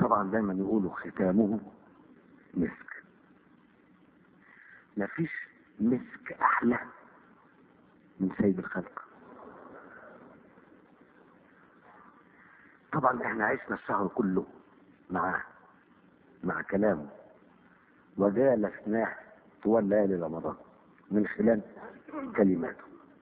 طبعا دايما يقولوا ختامه مسك مفيش مسك احلى من سيد الخلق طبعا احنا عشنا الشهر كله معاه مع كلامه وجالسناه طوال ليالي رمضان من خلال كلماته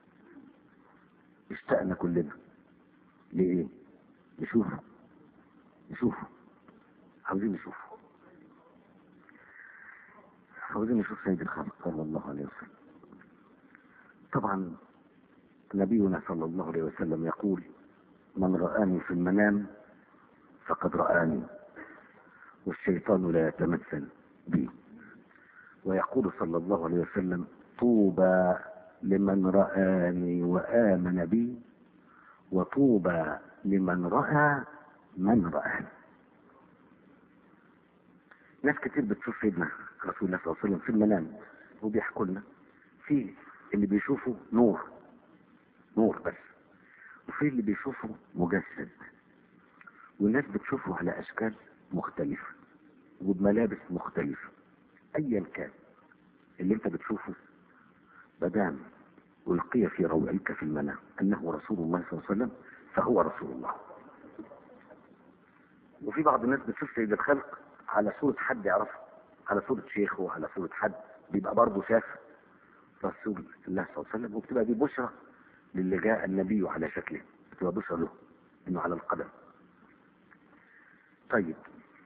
اشتقنا كلنا لإيه؟ نشوفه نشوفه عاوزين نشوفه عاوزين نشوف سيد الخلق صلى الله عليه وسلم طبعا نبينا صلى الله عليه وسلم يقول من رآني في المنام فقد رآني والشيطان لا يتمثل بي ويقول صلى الله عليه وسلم طوبى لمن رآني وآمن بي وطوبى لمن رأى من رآني ناس كتير بتشوف سيدنا رسول الله صلى الله عليه وسلم في المنام وبيحكوا لنا في اللي بيشوفوا نور نور بس وفي اللي بيشوفوا مجسد والناس بتشوفه على اشكال مختلفة وبملابس مختلفة ايا كان اللي انت بتشوفه مدام ألقي في روعك في المنام أنه رسول الله صلى الله عليه وسلم فهو رسول الله وفي بعض الناس بتشوف سيد الخلق على صورة حد يعرفه على صورة شيخه على صورة حد بيبقى برضه شاف رسول الله صلى الله عليه وسلم وبتبقى دي بشرى للي جاء النبي على شكله بتبقى بشرى له انه على القدم طيب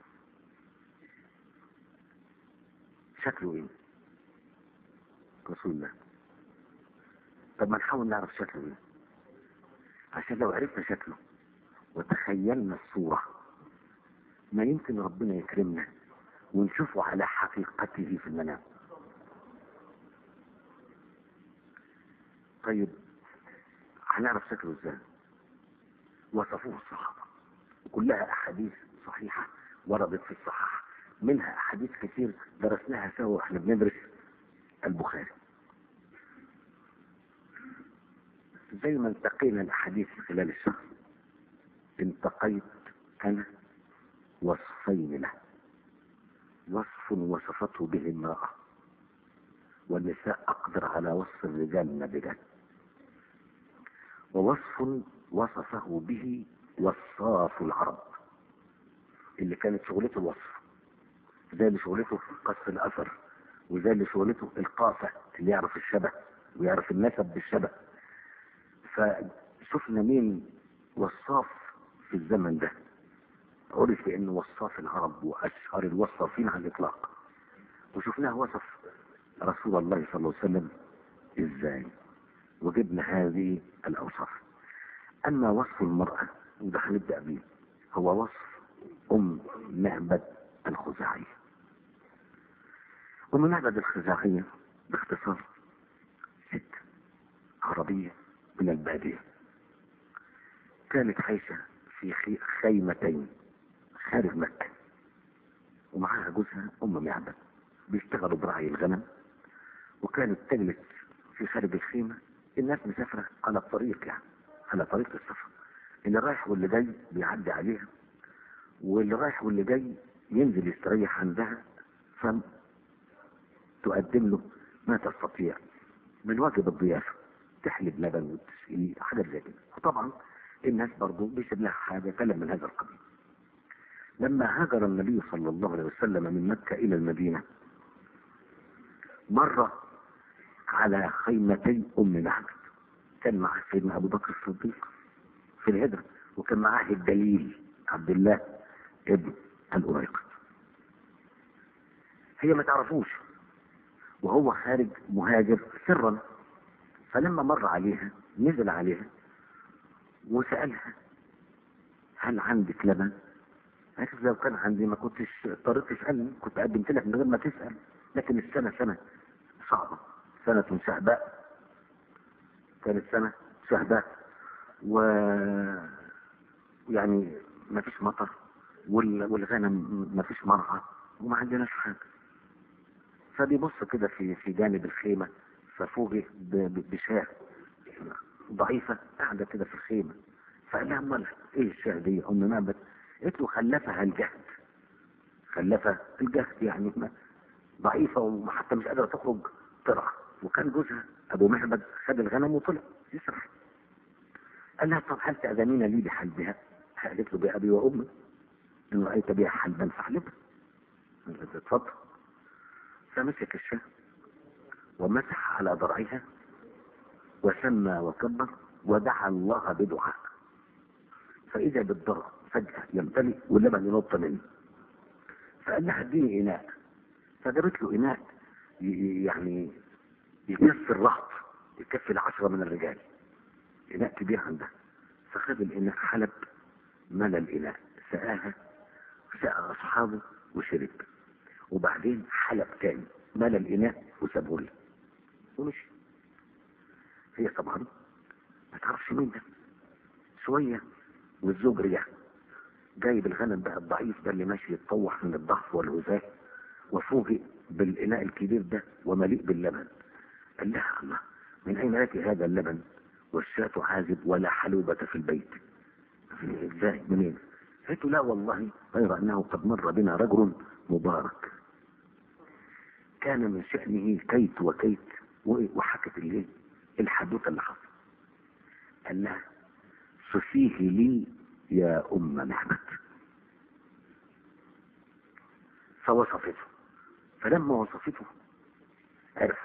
شكله ايه رسول الله طب ما نحاول نعرف شكله ايه عشان لو عرفنا شكله وتخيلنا الصورة ما يمكن ربنا يكرمنا ونشوفه على حقيقته في المنام طيب هنعرف شكله ازاي وصفوه الصحابة وكلها احاديث صحيحة وردت في الصحاح منها احاديث كتير درسناها سوا واحنا بندرس البخاري زي ما التقينا الاحاديث خلال الشهر انتقيت انا وصفين له وصف وصفته به امرأة والنساء اقدر على وصف الرجال من الرجال ووصف وصفه به وصاف العرب اللي كانت شغلته الوصف زي اللي شغلته قص الاثر وزي اللي شغلته القافة اللي يعرف الشبه ويعرف النسب بالشبه فشفنا مين وصاف في الزمن ده عرف بانه وصاف العرب واشهر الوصافين على الاطلاق وشفناه وصف رسول الله صلى الله عليه وسلم ازاي وجبنا هذه الاوصاف اما وصف المرأة وده هنبدأ بيه هو وصف ام معبد الخزاعية ام معبد الخزاعية باختصار ست عربية من البادية كانت عايشة في خي- خيمتين خارج مكة ومعاها جوزها أم معبد بيشتغلوا برعي الغنم وكانت تجلس في خارج الخيمة الناس مسافرة على الطريق يعني على طريق السفر اللي رايح واللي جاي بيعدي عليها واللي رايح واللي جاي ينزل يستريح عندها فتقدم له ما تستطيع من واجب الضيافة تحلب لبن وتسقيه حاجات زي كده وطبعا الناس برضه بيسيب لها حاجة كلام من هذا القبيل لما هاجر النبي صلى الله عليه وسلم من مكة إلى المدينة مر على خيمتي أم معبد كان معه سيدنا أبو بكر الصديق في الهجرة وكان معاه الدليل عبد الله ابن الأريقط هي ما تعرفوش وهو خارج مهاجر سرا فلما مر عليها نزل عليها وسألها هل عندك لبن؟ قالت لو كان عندي ما كنتش اضطريت تسألني كنت قدمت لك من غير ما تسأل لكن السنة سنة صعبة سنة شهباء كانت سنة شهباء و يعني ما فيش مطر وال... والغنم ما فيش مرعى وما عندناش حاجة فبيبص كده في في جانب الخيمة ففوجئ ب... ب- بشاة ضعيفة قاعدة كده في الخيمة فقال لها امال ايه الشاه دي ام معبد قالت له خلفها الجهد مكلفة الجهد يعني ما ضعيفة وحتى مش قادرة تخرج ترعى وكان جوزها أبو معبد خد الغنم وطلع يسرح قال لها طب هل تأذنين لي بحلبها؟ قالت له بأبي وأمي إن رأيت بها حلبا فاحلبها قالت له اتفضل فمسك الشاه ومسح على ضرعها وسمى وكبر ودعا الله بدعاء فإذا بالضرع فجأة يمتلئ واللبن ينط منه فقال لها اديني إناء فجابت له إناء ي- ي- يعني يكفي الرهط يكفي العشرة من الرجال إناء كبير عندها فخذ الإناء حلب ملى الإناء سقاها سقى أصحابه وشرب وبعدين حلب تاني ملى الإناء وسابه لي ومشي هي طبعا ما تعرفش مين ده شوية والزوج رجع جايب الغنم بقى الضعيف ده اللي ماشي يتطوح من الضعف والهزاء وفوجئ بالإناء الكبير ده ومليء باللبن قال لها الله من أين يأتي هذا اللبن والشاة عازب ولا حلوبة في البيت ازاي منين قلت له لا والله غير أنه قد مر بنا رجل مبارك كان من شأنه كيت وكيت و- وحكت الليل الحدوثة اللي حصل قال لها صفيه لي يا أم محمد فوصفته فلما وصفته عرف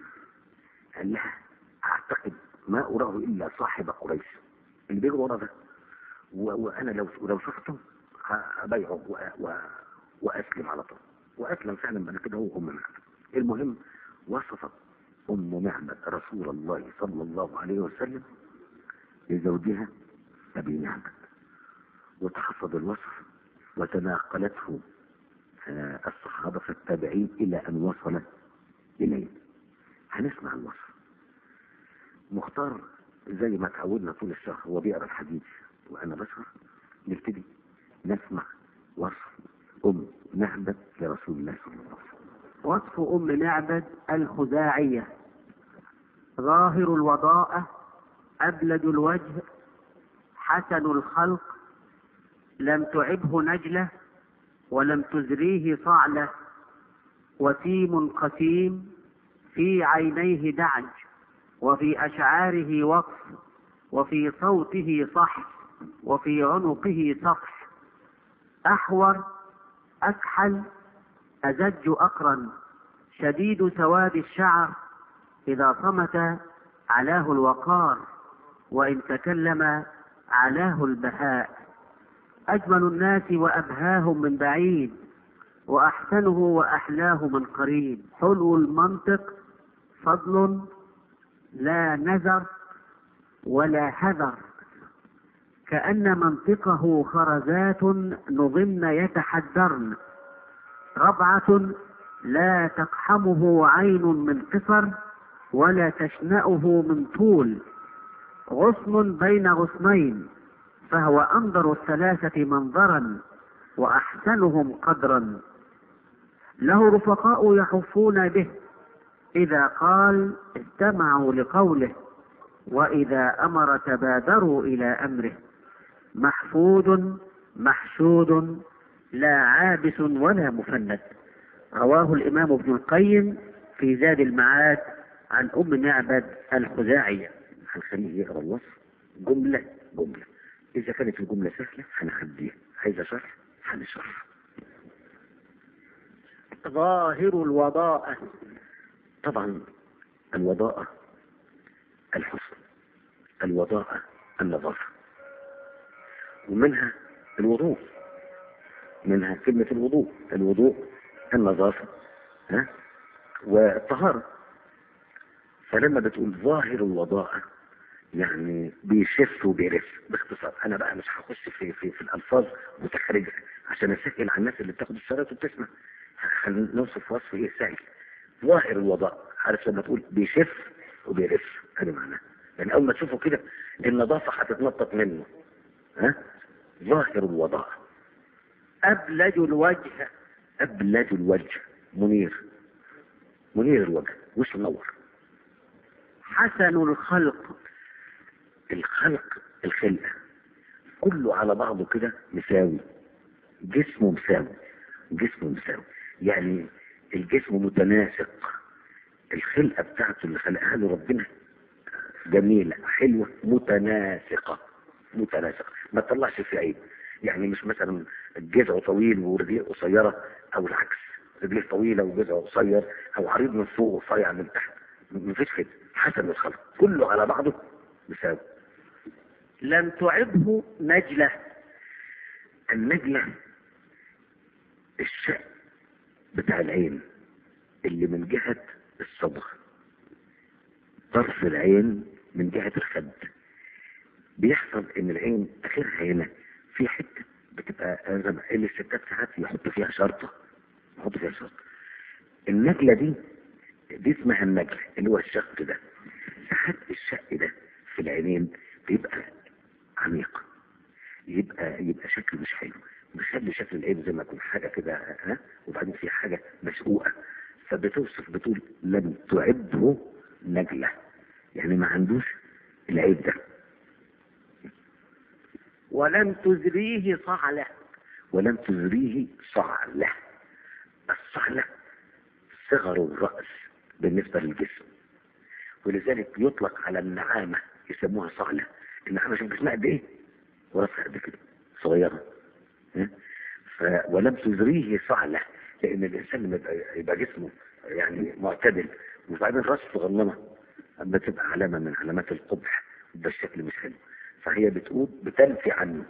قال لها أعتقد ما أراه إلا صاحب قريش اللي بيجري ورا ده و- وأنا لو لو شفته هبايعه و- و- وأسلم على طول وأسلم فعلا بعد كده هو أم معبد المهم وصفت أم معبد رسول الله صلى الله عليه وسلم لزوجها أبي معبد وتحفظ الوصف وتناقلته آه، الصحابة في التابعين إلى أن وصل إليه هنسمع الوصف مختار زي ما تعودنا طول الشهر هو بيقرا الحديث وأنا بشرح نبتدي نسمع وصف أم معبد لرسول الله صلى الله عليه وسلم وصف أم معبد الخزاعية ظاهر الوضاءة أبلج الوجه حسن الخلق لم تعبه نجلة ولم تزريه صعلة وسيم قسيم في عينيه دعج وفي أشعاره وقف وفي صوته صح وفي عنقه صفح أحور أكحل أزج أقرن شديد سواد الشعر إذا صمت علاه الوقار وإن تكلم علاه البهاء أجمل الناس وأبهاهم من بعيد وأحسنه وأحلاه من قريب حلو المنطق فضل لا نذر ولا هذر كأن منطقه خرزات نظمن يتحدرن ربعة لا تقحمه عين من قصر ولا تشنأه من طول غصن بين غصنين فهو أنظر الثلاثة منظرا وأحسنهم قدرا له رفقاء يحفون به إذا قال استمعوا لقوله وإذا أمر تبادروا إلى أمره محفوظ محشود لا عابس ولا مفند رواه الإمام ابن القيم في زاد المعاد عن أم معبد الخزاعية هنخليه يقرا الوصف جملة جملة إذا كانت الجملة سهلة هنخليها عايزة شرح هنشرح ظاهر الوضاءة طبعا الوضاءة الحسن الوضاءة النظافة ومنها الوضوء منها كلمة الوضوء الوضوء النظافة ها والطهارة فلما بتقول ظاهر الوضاءة يعني بيشف وبيرف باختصار انا بقى مش هخش في في في الالفاظ متخرجه عشان اسهل على الناس اللي بتاخد الشرايط وبتسمع خلينا نوصف وصف ايه سهل ظاهر الوضاء عارف لما تقول بيشف وبيرف هذا معناه يعني اول ما تشوفه كده النظافه هتتنطط منه ها ظاهر الوضاء أبلج الوجه ابلج الوجه منير منير الوجه وش منور حسن الخلق الخلق الخلقة كله على بعضه كده مساوي جسمه مساوي جسمه مساوي يعني الجسم متناسق الخلقة بتاعته اللي خلقها له ربنا جميلة حلوة متناسقة متناسقة ما تطلعش في عيب يعني مش مثلا جذعه طويل ورجليه قصيرة او العكس رجليه طويلة وجذعه قصير او عريض من فوق ورفيع من تحت مفيش كده حسب الخلق كله على بعضه مساوي لم تعبه نجلة النجلة الشق بتاع العين اللي من جهة الصدغ طرف العين من جهة الخد بيحصل ان العين اخرها هنا في حتة بتبقى اللي الستات ساعات يحطوا فيها شرطة يحطوا فيها شرطة النجلة دي دي اسمها النجلة اللي هو الشق ده ساعات الشق ده في العينين بيبقى عميق يبقى يبقى شكله مش حلو بيخلي شكل العين زي ما يكون حاجة كده ها وبعدين في حاجة مشقوقة فبتوصف بتقول لم تعبه نجلة يعني ما عندوش العيب ده ولم تزريه صعلة ولم تزريه صعلة الصعلة صغر الرأس بالنسبة للجسم ولذلك يطلق على النعامة يسموها صعلة النعامة شوف جسمها قد ايه وراسها قد كده صغيرة ها؟ ف... ولم تزريه صعلة لأن الإنسان لما يبقى, يبقى جسمه يعني معتدل وبعدين راسه صغننة أما تبقى علامة من علامات القبح ده الشكل مش حلو فهي بتقول بتنفي عنه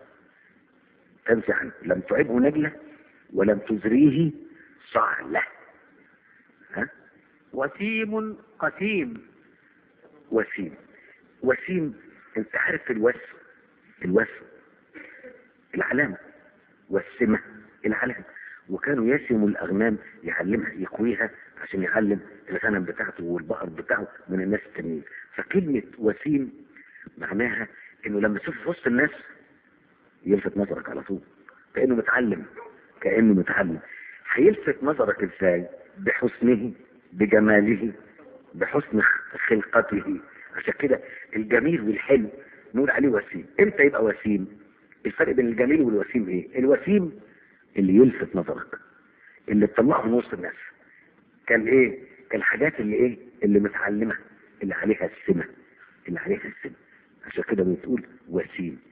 تنفي عنه لم تعبه نجلة ولم تزريه صعلة ها وسيم قسيم وسيم وسيم انت عارف الوسم الوسم العلامة والسمة العلامة وكانوا يسموا الأغنام يعلمها يكويها عشان يعلم الغنم بتاعته والبقر بتاعه من الناس التانيين فكلمة وسيم معناها انه لما تشوفه في وسط الناس يلفت نظرك على طول كأنه متعلم كأنه متعلم هيلفت نظرك ازاي بحسنه بجماله بحسن خلقته عشان كده الجميل والحلو نقول عليه وسيم امتى يبقى وسيم الفرق بين الجميل والوسيم ايه الوسيم اللي يلفت نظرك اللي تطلعه من وسط الناس كان ايه كان الحاجات اللي ايه اللي متعلمه اللي عليها السمه اللي عليها السمه عشان كده بتقول وسيم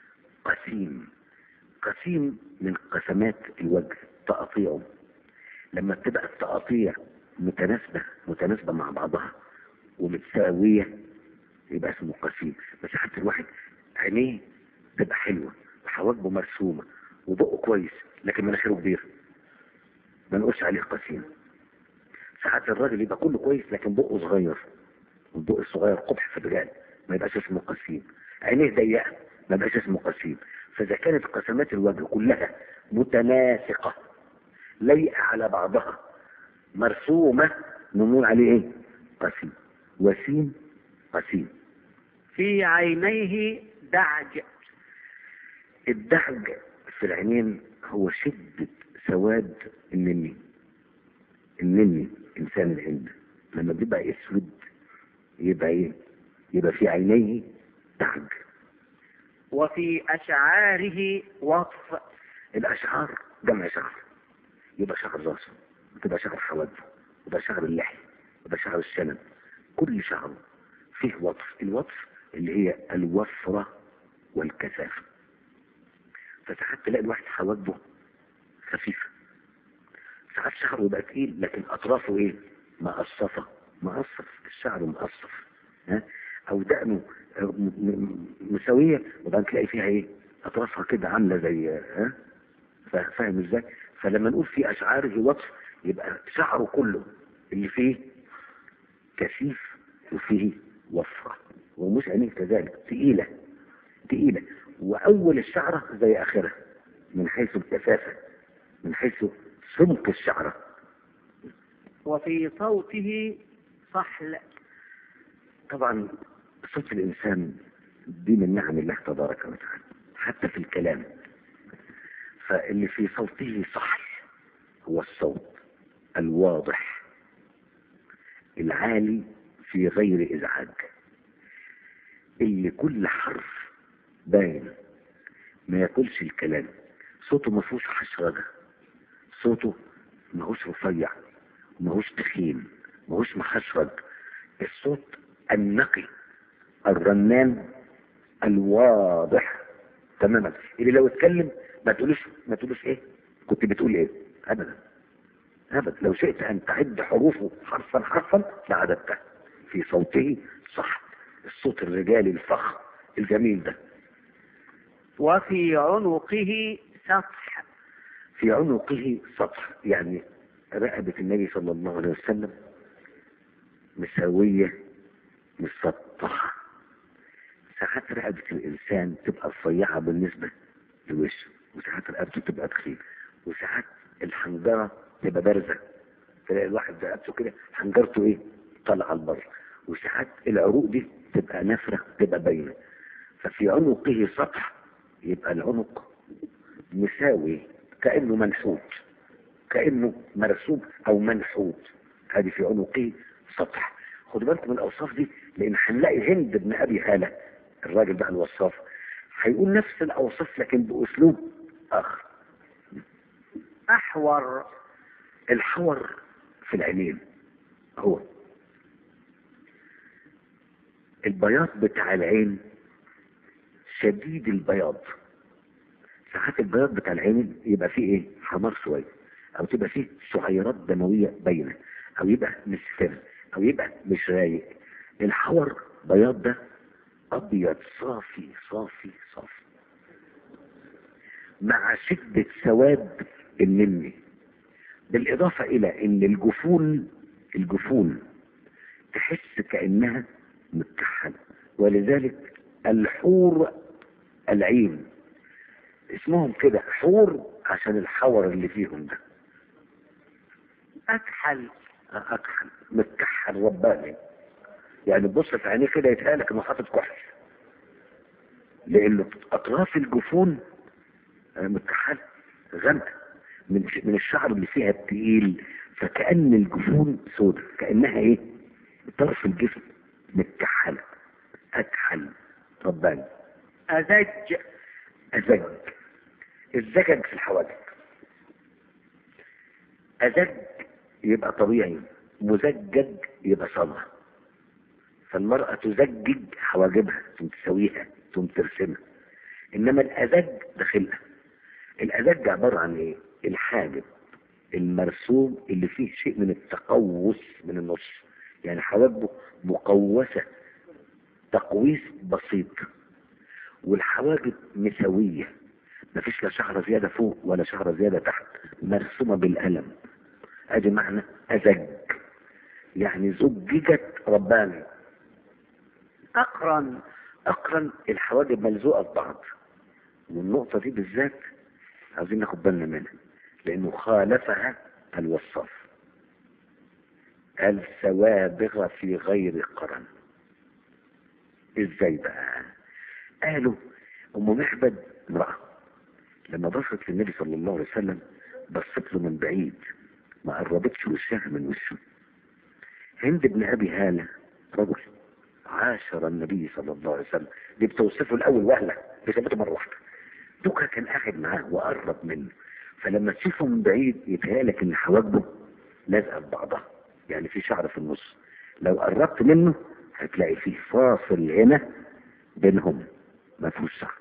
قسيم قسيم من قسمات الوجه تقطيعه لما بتبقى التقاطيع متناسبة متناسبة مع بعضها ومتساوية يبقى اسمه قسيم بس حتى الواحد عينيه تبقى حلوة وحواجبه مرسومة وبقه كويس لكن مناخيره كبير ما نقولش عليه قسيم ساعات الراجل يبقى كله كويس لكن بقه صغير والبق الصغير قبح في الرجال ما يبقاش اسمه قسيم عينيه ضيقة ما يبقاش اسمه قسيم فإذا كانت قسمات الوجه كلها متناسقة لايقة على بعضها مرسومة نقول عليه ايه قسيم وسيم قسيم في عينيه دعج الدعج في العينين هو شدة سواد النني النني انسان الهند لما بيبقى اسود يبقى ايه يبقى في عينيه دعج وفي أشعاره وطف الاشعار جمع شعر يبقى شعر راسه وتبقى شعر حواجبه ويبقى شعر اللحية ويبقى شعر الشنب كل شعره فيه وطف الوطف اللي هي الوفرة والكثافة فساعات تلاقي الواحد حواجبه خفيفة ساعات شعره يبقى تقيل لكن أطرافه إيه مقصفة مقصف الشعر مقصف ها أو دقنه م- م- مساوية وبعدين تلاقي فيها إيه أطرافها كده عاملة زي ها فا- فاهم إزاي فلما نقول في أشعاره وطف يبقى شعره كله اللي فيه كثيف وفيه وفرة ومش عينيه كذلك تقيلة تقيلة وأول الشعرة زي آخرها من حيث الكثافة من حيث سمك الشعرة وفي صوته صحل طبعا صوت الإنسان دي من نعم الله تبارك وتعالى حتى في الكلام فاللي في صوته صح هو الصوت الواضح العالي في غير إزعاج اللي كل حرف باين ما ياكلش الكلام صوته ما فيهوش حشرجة صوته ماهوش رفيع ماهوش تخين ماهوش محشرج الصوت النقي الرنان الواضح تماما اللي لو اتكلم ما تقولوش ما تقولوش ايه كنت بتقول ايه ابدا ابدا لو شئت ان تعد حروفه حرفا حرفا لعددته في صوته صح الصوت الرجالي الفخم الجميل ده وفي عنقه سطح في عنقه سطح يعني رقبة النبي صلى الله عليه وسلم مساوية مسطحة ساعات رقبة الإنسان تبقى رفيعة بالنسبة لوشه وساعات رقبته تبقى تخين وساعات الحنجرة تبقى بارزة تلاقي الواحد رقبته كده حنجرته ايه طالعة لبره وساعات العروق دي تبقى نافرة تبقى باينة ففي عنقه سطح يبقى العنق مساوي كأنه منحوت كأنه مرسوم أو منحوت هذه في عنقه سطح خدوا بالكم من الأوصاف دي لأن هنلاقي هند بن أبي هالة الراجل بقى الوصاف هيقول نفس الأوصاف لكن بأسلوب آخر أحور الحور في العينين هو البياض بتاع العين شديد البياض ساعات البياض بتاع العين يبقى فيه ايه حمار شويه او تبقى فيه شعيرات دمويه باينه او يبقى مصفر او يبقى مش رايق الحور بياض ده ابيض صافي صافي صافي مع شدة سواد النمي بالاضافة الى ان الجفون الجفون تحس كأنها متكحلة ولذلك الحور العين اسمهم كده حور عشان الحور اللي فيهم ده أكحل اكحل متكحل رباني يعني تبص في عينيه كده يتهالك انه حاطط كحل لانه اطراف الجفون آه، متكحل غامقه من من الشعر اللي فيها التقيل فكأن الجفون سودة كأنها ايه طرف الجسم متكحلة أكحل رباني أزج أزج الزجج في الحواجب أزج يبقى طبيعي مزجج يبقى صنع فالمرأة تزجج حواجبها ثم تسويها ثم ترسمها إنما الأزج ده خلقة الأزج عبارة عن إيه؟ الحاجب المرسوم اللي فيه شيء من التقوس من النص يعني حواجبه مقوسة تقويس بسيط والحواجب مسوية مفيش لا شعرة زيادة فوق ولا شعرة زيادة تحت مرسومة بالقلم ادي معنى ازج يعني زججت رباني أقرن اقرن الحواجب ملزوقة ببعض والنقطة دي بالذات عايزين ناخد بالنا منها لانه خالفها الوصاف قال سوابغ في غير قرن ازاي بقى قالوا ام محبد امرأة لما بصت للنبي صلى الله عليه وسلم بصت له من بعيد ما قربتش وشها من وشه هند بن ابي هالة رجل عاشر النبي صلى الله عليه وسلم دي بتوصفه الاول وهله بثبته مره واحده دوكا كان قاعد معاه وقرب منه فلما تشوفه من بعيد يتهيألك ان حواجبه لازقه ببعضها يعني في شعر في النص لو قربت منه هتلاقي فيه فاصل هنا بينهم ما فيهوش شعر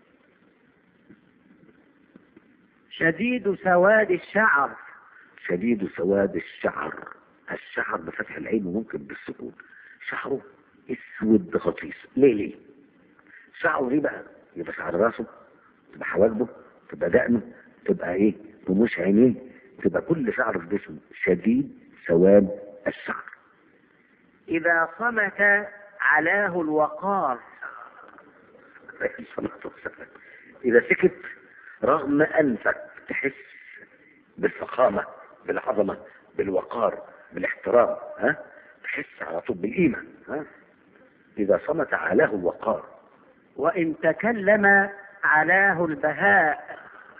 شديد سواد الشعر شديد سواد الشعر الشعر بفتح العين وممكن بالسكون شعره اسود غطيس ليه ليه شعره ليه بقى يبقى شعر راسه تبقى حواجبه تبقى دقنه تبقى ايه رموش عينيه تبقى كل شعر في جسمه شديد سواد الشعر إذا صمت علاه الوقار عليه الصلاة والسلام إذا سكت رغم أنفك تحس بالفخامة بالعظمة بالوقار بالاحترام ها تحس على طول بالقيمة ها إذا صمت علاه الوقار وإن تكلم علاه البهاء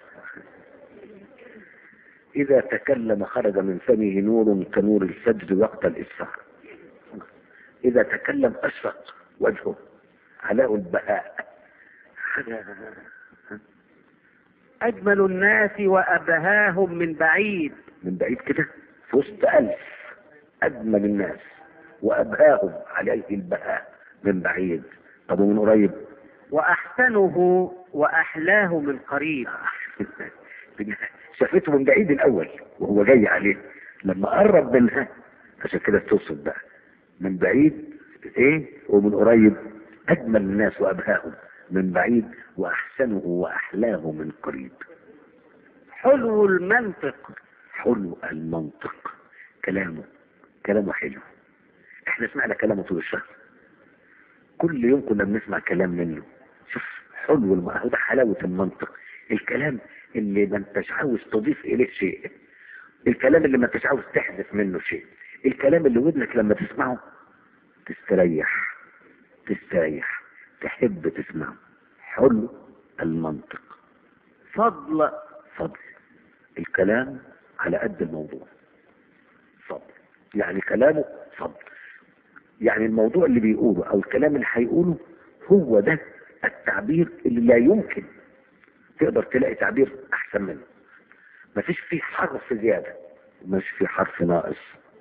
إذا تكلم خرج من فمه نور كنور الفجر وقت الإسفار إذا تكلم أشرق وجهه علاه البهاء حاجة أجمل الناس وأبهاهم من بعيد من بعيد كده في وسط ألف أجمل الناس وأبهاهم عليه البهاء من بعيد طب ومن قريب وأحسنه وأحلاه من قريب شافته من بعيد الأول وهو جاي عليه لما قرب منها عشان كده توصل بقى من بعيد ايه ومن قريب أجمل الناس وأبهاهم من بعيد وأحسنه وأحلاه من قريب حلو المنطق حلو المنطق كلامه كلامه حلو احنا سمعنا كلامه طول الشهر كل يوم كنا بنسمع كلام منه شوف حلو الم... هو ده حلاوة المنطق الكلام اللي ما انتش عاوز تضيف اليه شيء الكلام اللي ما انتش عاوز تحذف منه شيء الكلام اللي ودنك لما تسمعه تستريح تستريح تحب تسمعه حلو المنطق فضل فضل الكلام على قد الموضوع فضل يعني كلامه فضل يعني الموضوع اللي بيقوله او الكلام اللي هيقوله هو ده التعبير اللي لا يمكن تقدر تلاقي تعبير احسن منه مفيش فيه حرف زيادة مش فيه حرف ناقص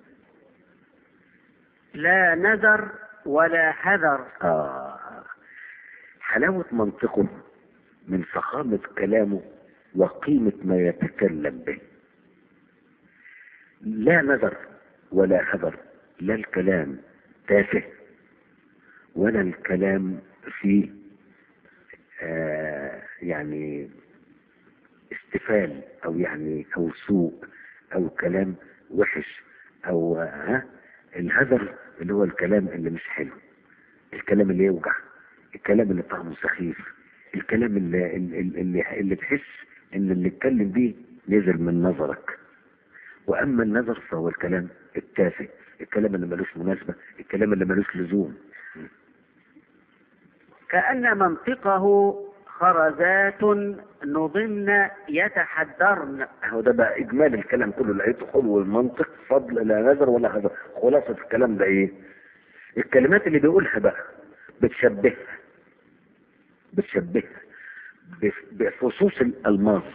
لا نذر ولا حذر آه. حلاوة منطقه من فخامة كلامه وقيمة ما يتكلم به لا نذر ولا هذر لا الكلام تافه ولا الكلام فيه آه يعني استفال او يعني او سوء او كلام وحش او ها الهذر اللي هو الكلام اللي مش حلو الكلام اللي يوجع الكلام اللي طعمه سخيف الكلام اللي اللي, اللي, اللي تحس ان اللي اتكلم بيه نزل من نظرك واما النظر فهو الكلام التافه الكلام اللي ملوش مناسبة الكلام اللي ملوش لزوم كأن منطقه خرزات نضمن يتحدرن هو ده بقى اجمال الكلام كله لقيته حلو المنطق فضل لا نظر ولا هذا خلاصة الكلام ده ايه الكلمات اللي بيقولها بقى بتشبهها بتشبهها بف- بفصوص الالماس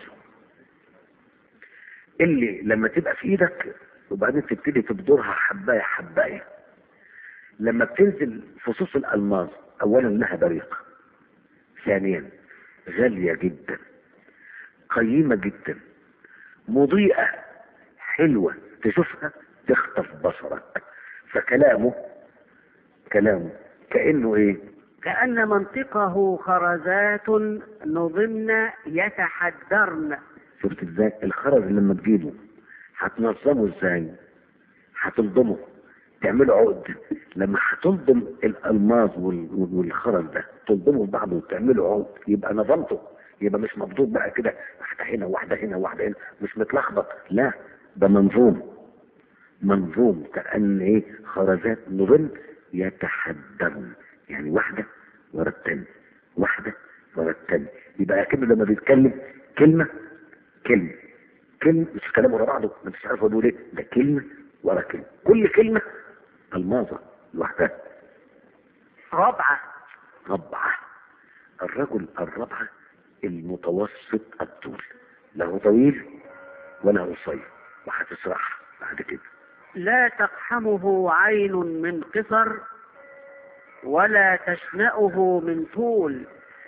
اللي لما تبقى في ايدك وبعدين تبتدي تبدرها حبايه حبايه لما بتنزل فصوص الالماس اولا لها بريق ثانيا غاليه جدا قيمه جدا مضيئه حلوه تشوفها تخطف بصرك فكلامه كلامه كانه ايه كأن منطقه خرزات نضمن يتحدرن شفت ازاي الخرز لما تجيبه هتنظمه ازاي هتلضمه تعمله عقد لما هتلضم الالماس وال- وال- والخرز ده تلضمه في بعضه وتعمله عقد يبقى نظمته يبقى مش مضبوط بقى كده واحده هنا واحده هنا واحده هنا مش متلخبط لا ده منظوم منظوم كأن ايه خرزات نظم يتحدرن يعني واحده ورا التانية واحده ورا التانية يبقى كأنه لما بيتكلم كلمه كلمه كلمه مش كلام ورا بعضه ما انتش عارف هو بيقول ايه ده كلمه ورا كلمه كل كلمه الماظه لوحدها ربعة ربعه الرجل الربعه المتوسط الطول لا هو طويل ولا هو قصير وهتسرح بعد كده لا تقحمه عين من قصر ولا تشنأه من طول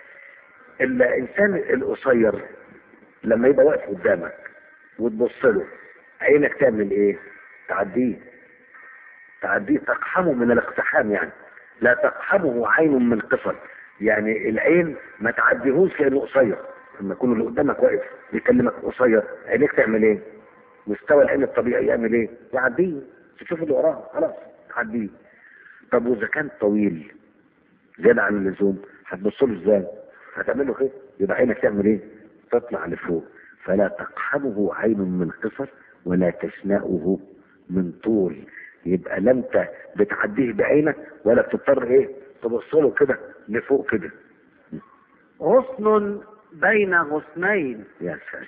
الانسان القصير لما يبقى واقف قدامك وتبص له عينك تعمل ايه تعديه تعديه تقحمه من الاقتحام يعني لا تقحمه عين من قصر يعني العين ما تعديهوش لانه قصير لما يكون اللي قدامك واقف بيكلمك قصير عينيك تعمل ايه مستوى العين الطبيعي يعمل ايه يعديه تشوف اللي وراه خلاص تعديه طب واذا كان طويل زيادة عن اللزوم هتبص له ازاي هتعمل له كده يبقى عينك تعمل ايه تطلع لفوق فلا تقحمه عين من قصر ولا تشنأه من طول يبقى لا انت بتعديه بعينك ولا بتضطر ايه تبص له كده لفوق كده غصن بين غصنين يا سلام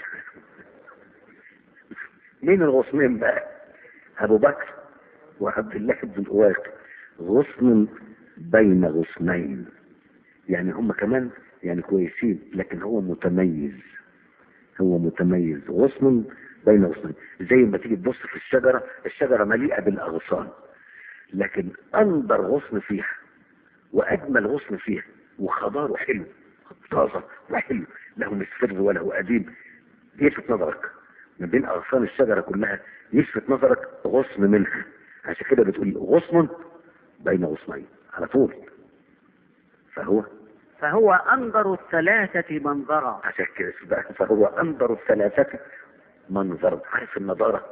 مين الغصنين بقى ابو بكر وعبد الله بن اواق غصن بين غصنين يعني هم كمان يعني كويسين لكن هو متميز هو متميز غصن بين غصنين زي ما تيجي تبص في الشجرة الشجرة مليئة بالأغصان لكن أنظر غصن فيها وأجمل غصن فيها وخضاره حلو طازة وحلو له مصفر وله قديم يلفت نظرك من بين أغصان الشجرة كلها يلفت نظرك غصن منها عشان كده بتقول غصن بين غصنين على طول فهو فهو أنظر الثلاثة منظرا عشان كده بقى فهو أنظر الثلاثة منظرا عارف النضارة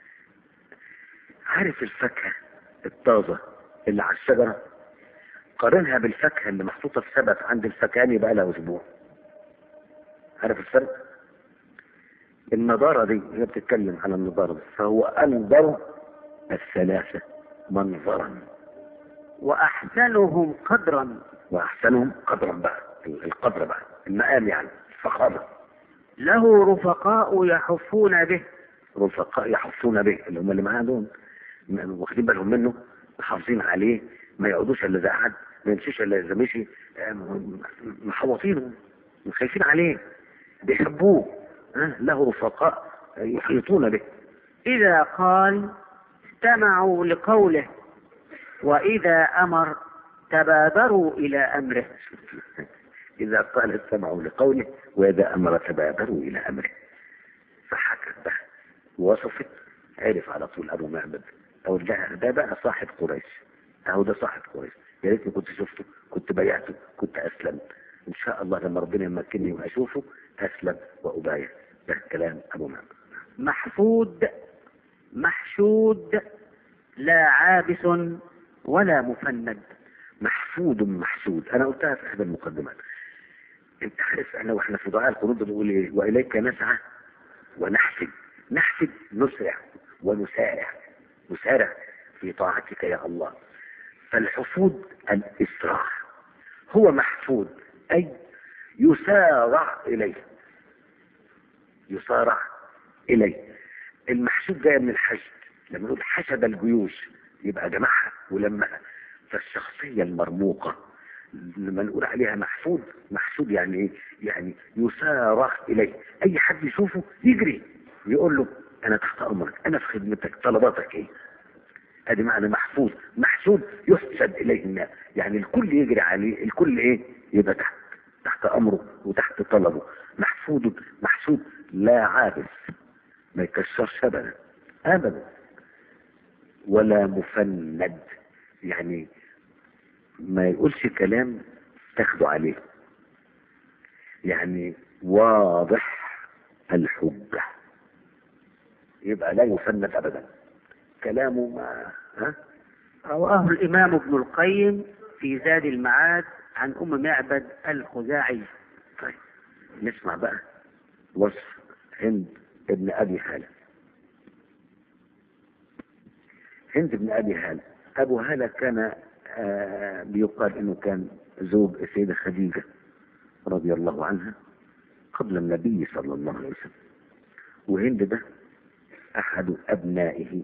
عارف الفاكهة الطازة اللي على الشجرة قارنها بالفاكهة اللي محطوطة في سبت عند الفكهاني بقى لها أسبوع عارف الفرق؟ النضارة دي هي بتتكلم على النضارة دي فهو أنظر الثلاثة منظرا وأحسنهم قدرا وأحسنهم قدرا بقى القدر بقى المقام يعني الفخامة له رفقاء يحفون به رفقاء يحفون به اللي هم اللي معاه دول م- واخدين بالهم منه محافظين عليه ما يقعدوش الا اذا قعد ما يمشيش الا اذا مشي آه، م- محوطينه خايفين عليه بيحبوه ها؟ له رفقاء يحيطون به إذا قال استمعوا لقوله وإذا أمر تبادروا إلى أمره إذا قال استمعوا لقوله وإذا أمر تبادروا إلى أمره فحكت بقى وصفت عرف على طول أبو معبد أو ده, ده بقى صاحب قريش أهو ده صاحب قريش يا ريتني كنت شفته كنت بايعته كنت أسلمت إن شاء الله لما ربنا يمكنني وأشوفه أسلم وأبايع ده كلام أبو معبد محفود محشود لا عابس ولا مفند محفود محسود انا قلتها في احدى المقدمات انت عارف احنا واحنا في دعاء القنوت بنقول ايه واليك نسعى ونحسد نحسد نسرع ونسارع نسارع في طاعتك يا الله فالحفود الاسراع هو محفود اي يسارع اليه يسارع اليه المحسود جاي من الحشد لما نقول حشد الجيوش يبقى جمعها ولمها فالشخصية المرموقة لما نقول عليها محسود محسود يعني ايه يعني يسارع اليه اي حد يشوفه يجري يقول له انا تحت امرك انا في خدمتك طلباتك ايه ادي معنى محفوظ محسود يحسد اليه الناس يعني الكل يجري عليه الكل ايه يبقى تحت تحت امره وتحت طلبه محفوظ محسود لا عابس ما يكسرش ابدا ابدا ولا مفند يعني ما يقولش كلام تاخده عليه يعني واضح الحجة يبقى لا يفند ابدا كلامه ما ها رواه الإمام ابن القيم في زاد المعاد عن أم معبد الخزاعي طيب نسمع بقى وصف هند ابن ابي هاله هند بن ابي هاله ابو هاله كان آه بيقال انه كان زوج السيده خديجه رضي الله عنها قبل النبي صلى الله عليه وسلم وهند ده احد ابنائه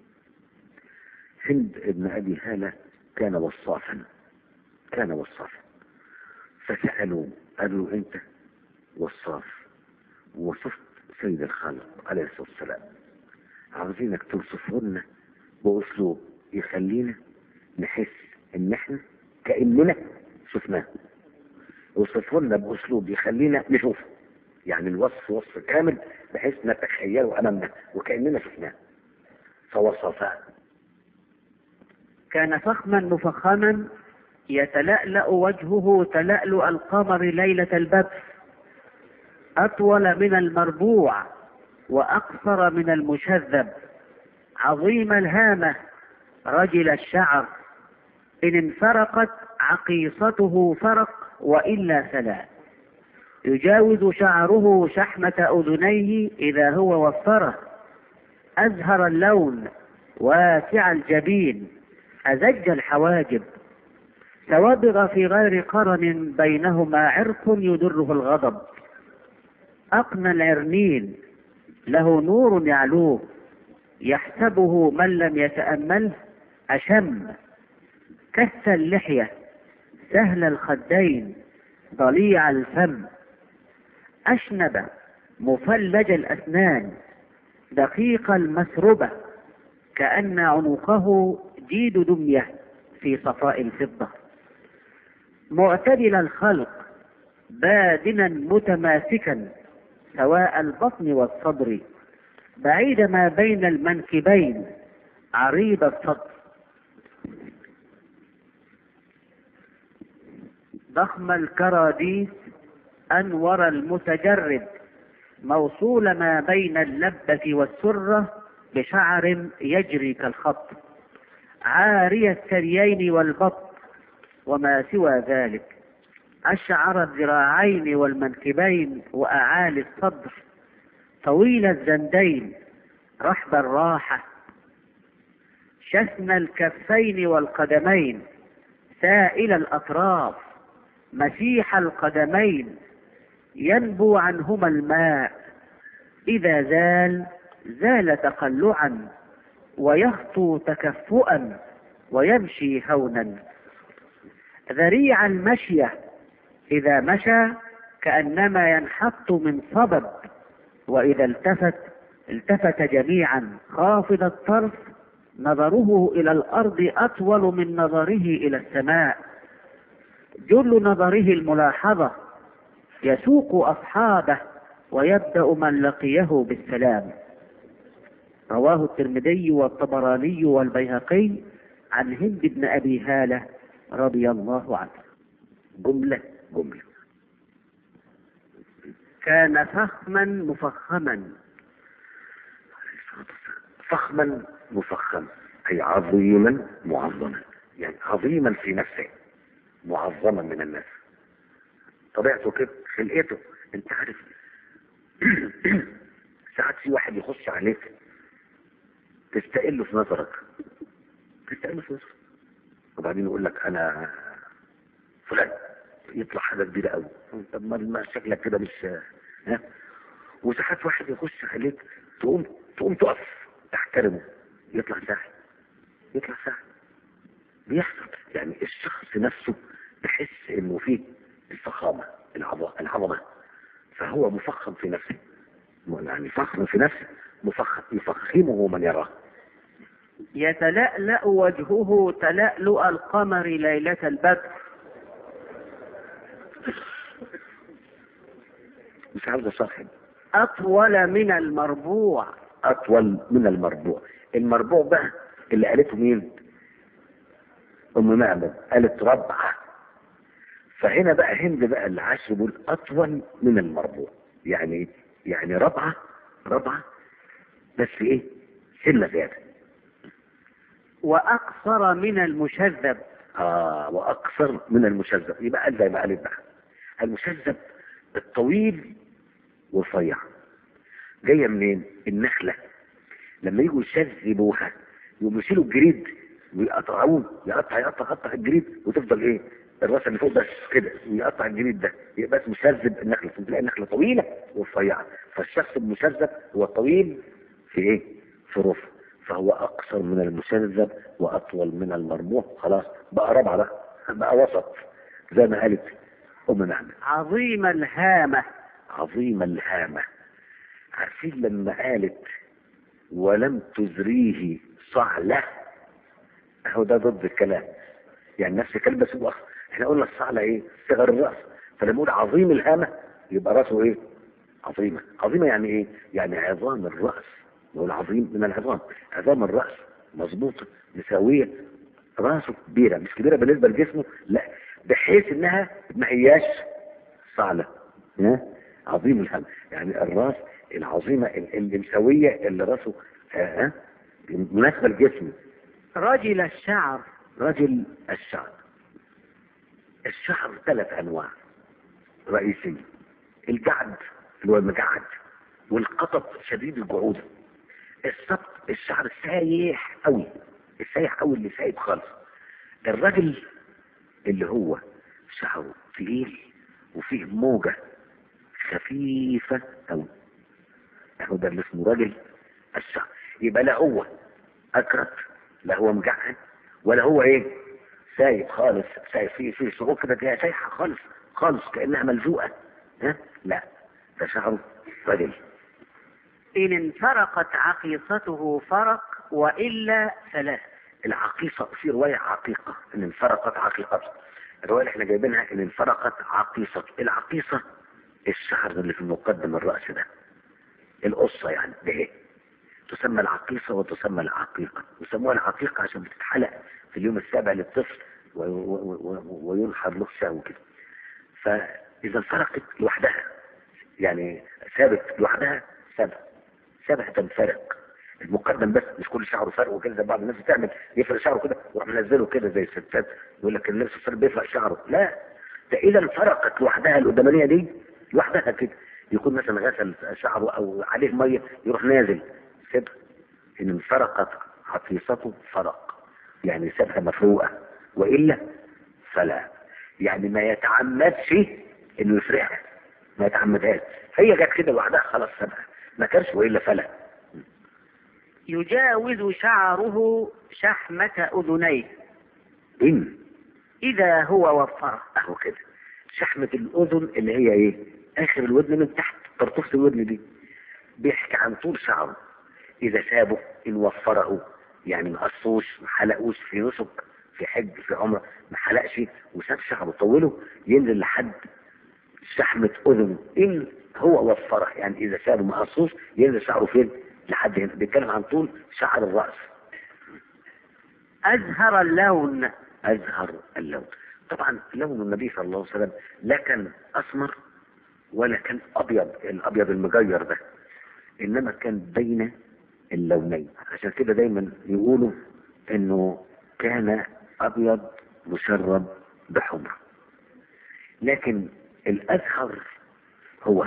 هند ابن ابي هاله كان وصافا كان وصافا فسالوا قالوا انت وصاف وصفت سيد الخلق عليه الصلاه والسلام عاوزينك توصفه لنا باسلوب يخلينا نحس ان احنا كاننا شفناه وصفه لنا باسلوب يخلينا نشوفه يعني الوصف وصف كامل بحيث نتخيله امامنا وكاننا شفناه فوصفاه كان فخما مفخما يتلألأ وجهه تلألؤ القمر ليلة البدر أطول من المربوع وأقصر من المشذب عظيم الهامة رجل الشعر إن انفرقت عقيصته فرق وإلا فلا يجاوز شعره شحمة أذنيه إذا هو وفره أزهر اللون واسع الجبين أزج الحواجب توابغ في غير قرن بينهما عرق يدره الغضب أقنى العرنين له نور يعلوه يحسبه من لم يتأمله أشم كث اللحية سهل الخدين ضليع الفم أشنب مفلج الأسنان دقيق المسربة كأن عنقه جيد دمية في صفاء الفضة معتدل الخلق بادنا متماسكا سواء البطن والصدر بعيد ما بين المنكبين عريض الصدر ضخم الكراديس أنور المتجرد موصول ما بين اللبة والسرة بشعر يجري كالخط عاري الثديين والبط وما سوى ذلك أشعر الذراعين والمنكبين وأعالي الصدر طويل الزندين رحب الراحة شثن الكفين والقدمين سائل الأطراف مسيح القدمين ينبو عنهما الماء إذا زال زال تقلعا ويخطو تكفؤا ويمشي هونا ذريع المشية إذا مشى كأنما ينحط من صبب وإذا التفت التفت جميعا خافض الطرف نظره إلى الأرض أطول من نظره إلى السماء جل نظره الملاحظة يسوق أصحابه ويبدأ من لقيه بالسلام رواه الترمذي والطبراني والبيهقي عن هند بن أبي هالة رضي الله عنه جملة جملة كان فخما مفخما فخما مفخما أي عظيما معظما يعني عظيما في نفسه معظما من الناس طبيعته كده خلقته انت عارف ساعات في واحد يخش عليك تستقله في نظرك تستقله في نظرك وبعدين يقول لك انا فلان يطلع حاجه كبيره قوي طب ما ما شكلك كده مش ها وساعات واحد يخش عليك تقوم تقوم تقف تحترمه يطلع سهل يطلع سهل بيحصل يعني الشخص نفسه تحس انه فيه الفخامه العظمه العظمه فهو مفخم في نفسه يعني فخم في نفسه مفخم يفخمه من يراه يتلألأ وجهه تلألؤ القمر ليلة البدر مش عاوز صاحب أطول من المربوع اطول من المربوع المربوع بقى اللي قالته مين ام معبد قالت ربعه فهنا بقى هند بقى اللي عاش يقول اطول من المربوع يعني يعني ربعه ربعه بس ايه سنه زياده وأقصر من المشذب اه واقصر من المشذب يبقى قال زي ما قالت بقى المشذب الطويل والرفيع جايه منين النخله لما يجوا يشذبوها يقوموا يشيلوا الجريد ويقطعوه يقطع يقطع يقطع الجريد وتفضل ايه الراس اللي فوق بس كده ويقطع الجريد ده يبقى اسمه مشذب النخله تلاقي النخله طويله ورفيعه فالشخص المشذب هو الطويل في ايه في رفع فهو اقصر من المشذب واطول من المربوع خلاص بقى ربعه بقى بقى وسط زي ما قالت ام نعمه عظيم الهامة عظيم الهامة عارفين لما قالت ولم تزريه صعلة اهو ده ضد الكلام يعني نفس الكلام بس هو احنا قلنا الصعلة ايه صغر الرأس فلما نقول عظيم الهامة يبقى راسه ايه عظيمة عظيمة يعني ايه يعني عظام الرأس نقول عظيم من العظام عظام الرأس مظبوطة مساوية راسه كبيرة مش كبيرة بالنسبة لجسمه لا بحيث انها ما هياش صعلة ها؟ عظيم الهم يعني الراس العظيمة ال- اللي مسوية اللي راسه ها ها؟ مناسبة لجسمه رجل الشعر رجل الشعر الشعر ثلاث انواع رئيسية الجعد اللي هو المجعد والقطط شديد الجعود السبط الشعر السايح قوي السايح قوي اللي سايب خالص الراجل اللي هو شعره تقيل وفيه موجة خفيفة قوي هو ده اللي اسمه راجل الشعر يبقى لا هو اكرت لا هو مجعد ولا هو ايه سايب خالص سايب فيه فيه شعور كده تلاقيها سايحة خالص خالص كأنها ملزوقة ها لا ده شعره راجل إن انفرقت عقيصته فرق وإلا فلا العقيصة في رواية عقيقة ان انفرقت عقيقته الرواية اللي احنا جايبينها ان انفرقت عقيصة العقيصة الشعر اللي في مقدم الرأس ده القصة يعني ده ايه تسمى العقيصة وتسمى العقيقة يسموها العقيقة عشان بتتحلق في اليوم السابع للطفل و- و- و- وينحر له شهوة كده فإذا انفرقت لوحدها يعني ثابت لوحدها سبع سبع تنفرق المقدم بس مش كل شعره فرق وكده زي بعض الناس بتعمل يفرق شعره كده ويروح منزله كده زي الستات يقول لك الناس الصغير بيفرق شعره لا ده اذا انفرقت لوحدها القدامانيه دي لوحدها كده يكون مثلا غسل شعره او عليه ميه يروح نازل سيبها ان انفرقت عقيصته فرق يعني سابها مفروقه والا فلا يعني ما يتعمدش انه يفرقها ما يتعمدهاش هي جت كده لوحدها خلاص سابها ما كانش والا فلا يجاوز شعره شحمة أذنيه ان إذا هو وفره اهو كده شحمة الاذن اللي هي ايه اخر الودن من تحت طرطوفة الودن دي بيحكي عن طول شعره اذا سابه ان وفره يعني ما قصوش ما حلقوش في نسك في حج في عمره ما حلقش وساب شعره طوله ينزل لحد شحمة اذن ان هو وفره يعني اذا سابه ما قصوش ينزل شعره فين لحد هنا بيتكلم عن طول شعر الراس أزهر اللون أزهر اللون طبعا لون النبي صلى الله عليه وسلم لا كان أسمر ولا كان أبيض الأبيض المجير ده إنما كان بين اللونين عشان كده دايما يقولوا إنه كان أبيض مشرب بحمر لكن الأزهر هو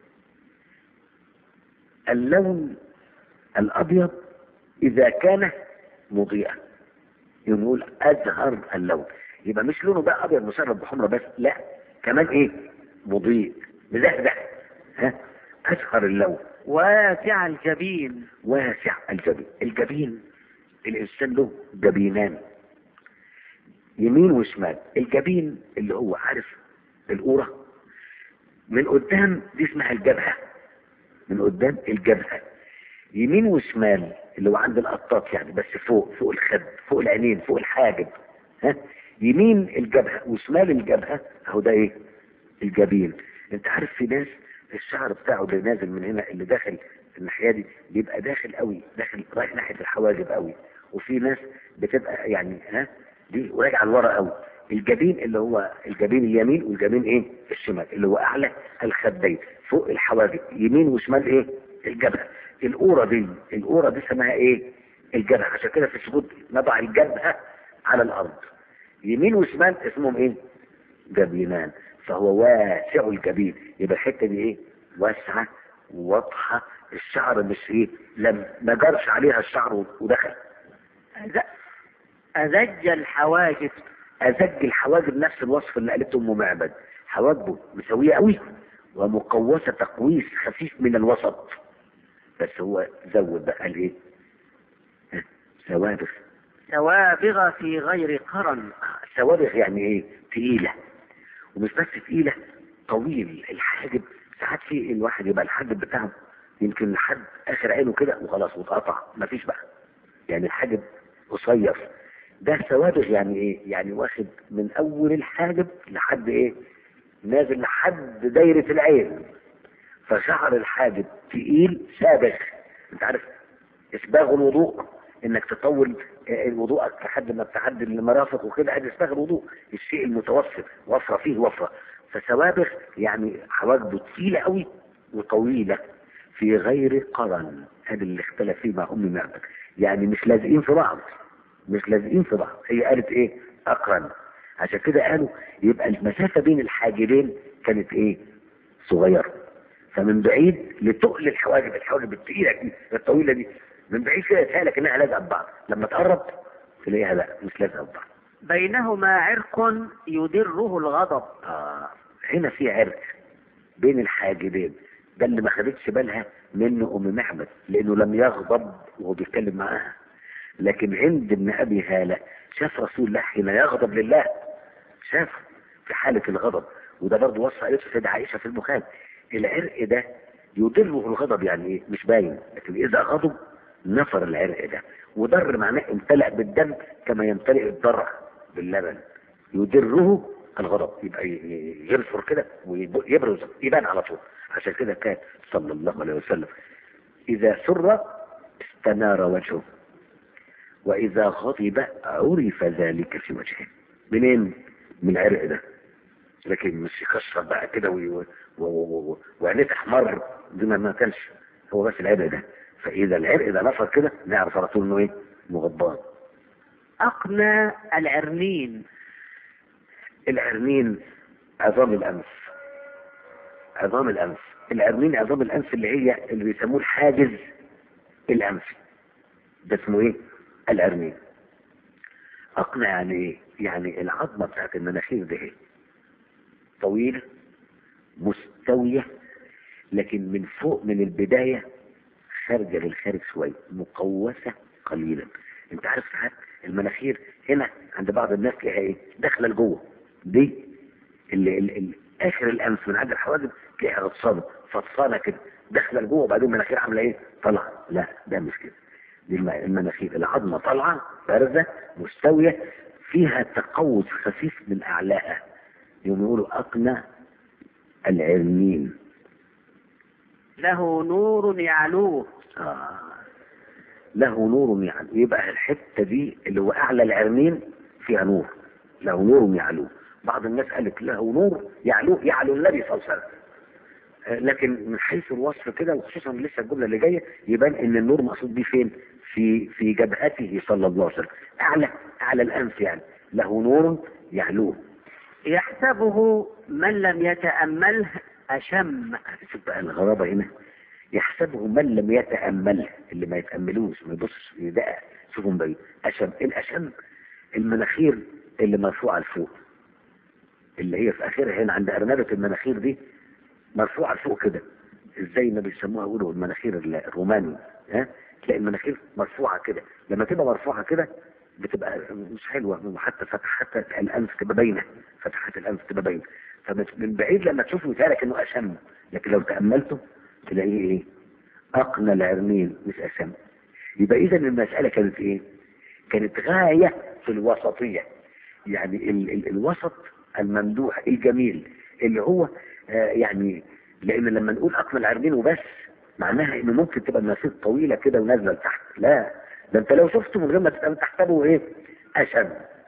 اللون الأبيض إذا كان مضيئا يقول أزهر اللون يبقى مش لونه بقى أبيض مشرب بحمرة بس لا كمان إيه مضيء مزهزه ها أزهر اللون واسع الجبين واسع الجبين الجبين الإنسان له جبينان يمين وشمال الجبين اللي هو عارف القورة من قدام دي اسمها الجبهة من قدام الجبهة يمين وشمال اللي هو عند القطاط يعني بس فوق فوق الخد فوق العينين فوق الحاجب ها يمين الجبهة وشمال الجبهة اهو ده ايه الجبين انت عارف في ناس الشعر بتاعه اللي نازل من هنا اللي داخل الناحية دي بيبقى داخل قوي داخل رايح ناحية الحواجب قوي وفي ناس بتبقى يعني ها دي وراجعه لورا قوي الجبين اللي هو الجبين اليمين والجبين ايه الشمال اللي هو اعلى الخدين فوق الحواجب يمين وشمال ايه الجبهه القوره دي القوره دي اسمها ايه الجبهه عشان كده في السجود نضع الجبهه على الارض يمين وشمال اسمهم ايه جبينان فهو واسع الجبين يبقى الحته دي ايه واسعه واضحه الشعر مش ايه لم ما جرش عليها الشعر ودخل أز- أزج الحواجب أزج الحواجب نفس الوصف اللي قالته أم معبد حواجبه مسوية قوي ومقوسة تقويس خفيف من الوسط بس هو زود بقى قال إيه ها، سوابغ سوابغ في غير قرن سوابغ يعني إيه تقيلة ومش بس تقيلة طويل الحاجب ساعات في الواحد يبقى الحاجب بتاعه يمكن لحد آخر عينه كده وخلاص واتقطع مفيش بقى يعني الحاجب قصير ده سوابغ يعني ايه يعني واخد من اول الحاجب لحد ايه نازل لحد دايرة العين فشعر الحاجب تقيل سابغ انت عارف اسباغ الوضوء انك تطول آه، وضوءك لحد ما تعدي المرافق وكده ادي اسباغ الوضوء الشيء المتوسط وفرة فيه وفرة فسوابغ يعني حواجبه تقيلة قوي وطويلة في غير قرن هذا اللي اختلف فيه مع ام معبد يعني مش لازقين في بعض مش لازقين في بعض هي قالت ايه اقرن عشان كده قالوا يبقى المسافة بين الحاجبين كانت ايه صغيرة فمن بعيد لتقل الحواجب الحواجب الثقيلة دي الطويلة دي من بعيد كده يتهيألك انها لازقة ببعض لما تقرب تلاقيها لا مش لازقة ببعض بينهما عرق يدره الغضب آه هنا في عرق بين الحاجبين ده اللي ما خدتش بالها منه ام معبد لانه لم يغضب وهو بيتكلم معاها لكن عند ابن ابي هاله شاف رسول الله حين يغضب لله شاف في حالة الغضب وده برضه وصى قالته سيدة عائشة في البخاري العرق ده يدره الغضب يعني ايه مش باين لكن اذا غضب نفر العرق ده ودر معناه امتلأ بالدم كما يمتلئ الضرع باللبن يدره الغضب يبقى ي- ي- ينفر كده ويبرز يبان على طول عشان كده كان صلى الله عليه وسلم اذا سر استنار وجهه واذا غضب عرف ذلك في وجهه منين من العرق ده لكن مش يكسر بقى كده وي- و- و- و- وعينيه تحمر دي ما ما كانش هو بس العرق ده فاذا العرق ده نفر كده نعرف على طول انه ايه مغضبان أقنى العرنين العرنين عظام الانف عظام الانف العرنين عظام الانف اللي هي اللي بيسموه الحاجز الانفي ده اسمه ايه العرنين اقنع يعني ايه يعني العظمه بتاعت المناخير دي ايه طويله مستويه لكن من فوق من البدايه خارجه للخارج شويه مقوسه قليلا انت عارف ساعات المناخير هنا عند بعض الناس تلاقيها ايه داخله لجوه دي اللي ال ال اخر الانف من عند الحواجب تلاقيها غطسانه فطسانه كده داخله لجوه وبعدين المناخير عامله ايه طالعه لا ده مش كده دي الم- المناخير العظمه طالعه بارزه مستويه فيها تقوس خفيف من اعلاها يوم يقولوا اقنى العرنين له نور يعلوه آه. له نور يعني يبقى الحته دي اللي هو اعلى العرنين فيها نور له نور يعلوه بعض الناس قالت له نور يعلوه يعلو النبي صلى الله عليه وسلم آه، لكن من حيث الوصف كده وخصوصا لسه الجمله اللي جايه يبان ان النور مقصود بيه فين؟ في في جبهته صلى الله عليه وسلم اعلى اعلى الانف يعني له نور يعلوه يحسبه من لم يتأمله أشم شوف بقى الغرابة هنا يحسبه من لم يتأمل اللي ما يتأملوش ما يبصش يدقق شوفهم بعيد أشم الأشم المناخير اللي مرفوعة لفوق اللي هي في آخرها هنا عند أرنبة المناخير دي مرفوعة لفوق كده ازاي ما بيسموها يقولوا المناخير الروماني ها تلاقي المناخير مرفوعة كده لما تبقى مرفوعة كده بتبقى مش حلوة وحتى فتحات الأنف تبقى باينة فتحات الأنف تبقى باينة فمن بعيد لما تشوفه يتهيألك إنه أشم لكن لو تأملته تلاقيه إيه أقنى العرنين مش أشم يبقى إذا المسألة كانت إيه كانت غاية في الوسطية يعني ال ال الوسط الممدوح الجميل اللي هو آه يعني لأن لما نقول أقنى العرنين وبس معناها إنه ممكن تبقى المناخير طويلة كده ونازلة لتحت لا ده أنت لو شفته من غير ما تبقى تحسبه إيه أشم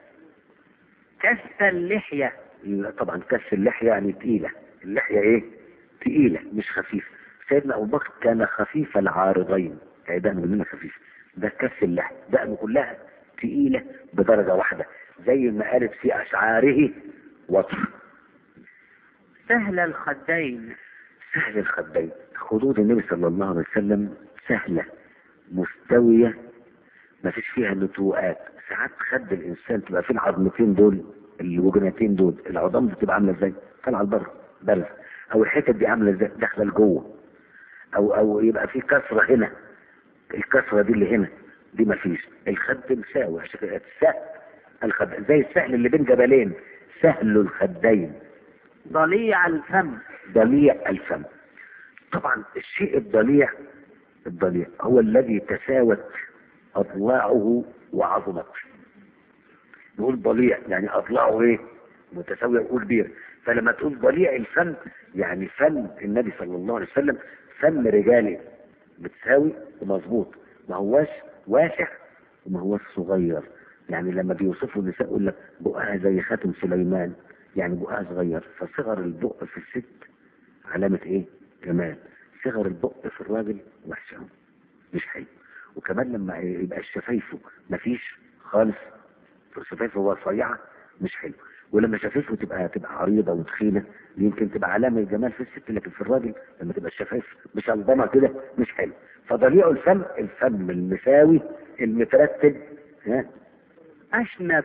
كف اللحية لا طبعا كف اللحية يعني تقيلة اللحية ايه تقيلة مش خفيفة سيدنا ابو بكر كان خفيف العارضين يعني دقنه مننا خفيف ده كف اللحية دقنه كلها تقيلة بدرجة واحدة زي ما قالت في اشعاره وطر سهل الخدين سهل الخدين خدود النبي صلى الله عليه وسلم سهلة مستوية ما فيش فيها نتوءات ساعات خد الانسان تبقى في العظمتين دول الوجنتين دول العظام بتبقى عامله ازاي طالعه لبره بارز او الحتت دي عامله ازاي داخله لجوه او او يبقى في كسره هنا الكسره دي اللي هنا دي ما فيش الخد مساوي عشان كده السهل الخد زي السهل اللي بين جبلين سهل الخدين ضليع الفم ضليع الفم طبعا الشيء الضليع الضليع هو الذي تساوت اضلاعه وعظمت نقول ضليع يعني اضلاعه ايه متساويه وكبير فلما تقول ضليع الفم يعني فم النبي صلى الله عليه وسلم فم رجالي بتساوي ومظبوط ما هواش واسع وما هواش صغير يعني لما بيوصفوا النساء يقول لك بقها زي خاتم سليمان يعني بقها صغير فصغر البق في الست علامة ايه جمال صغر البق في الراجل وحشه مش حلو وكمان لما يبقى شفايفه مفيش خالص شفايفه رفيعه مش حلو ولما شفايفه تبقى تبقى عريضه وتخينه يمكن تبقى علامه جمال في الست لكن في الراجل لما تبقى الشفايف مش الضمه كده مش حلو فضليع الفم الفم المساوي المترتب ها أشنب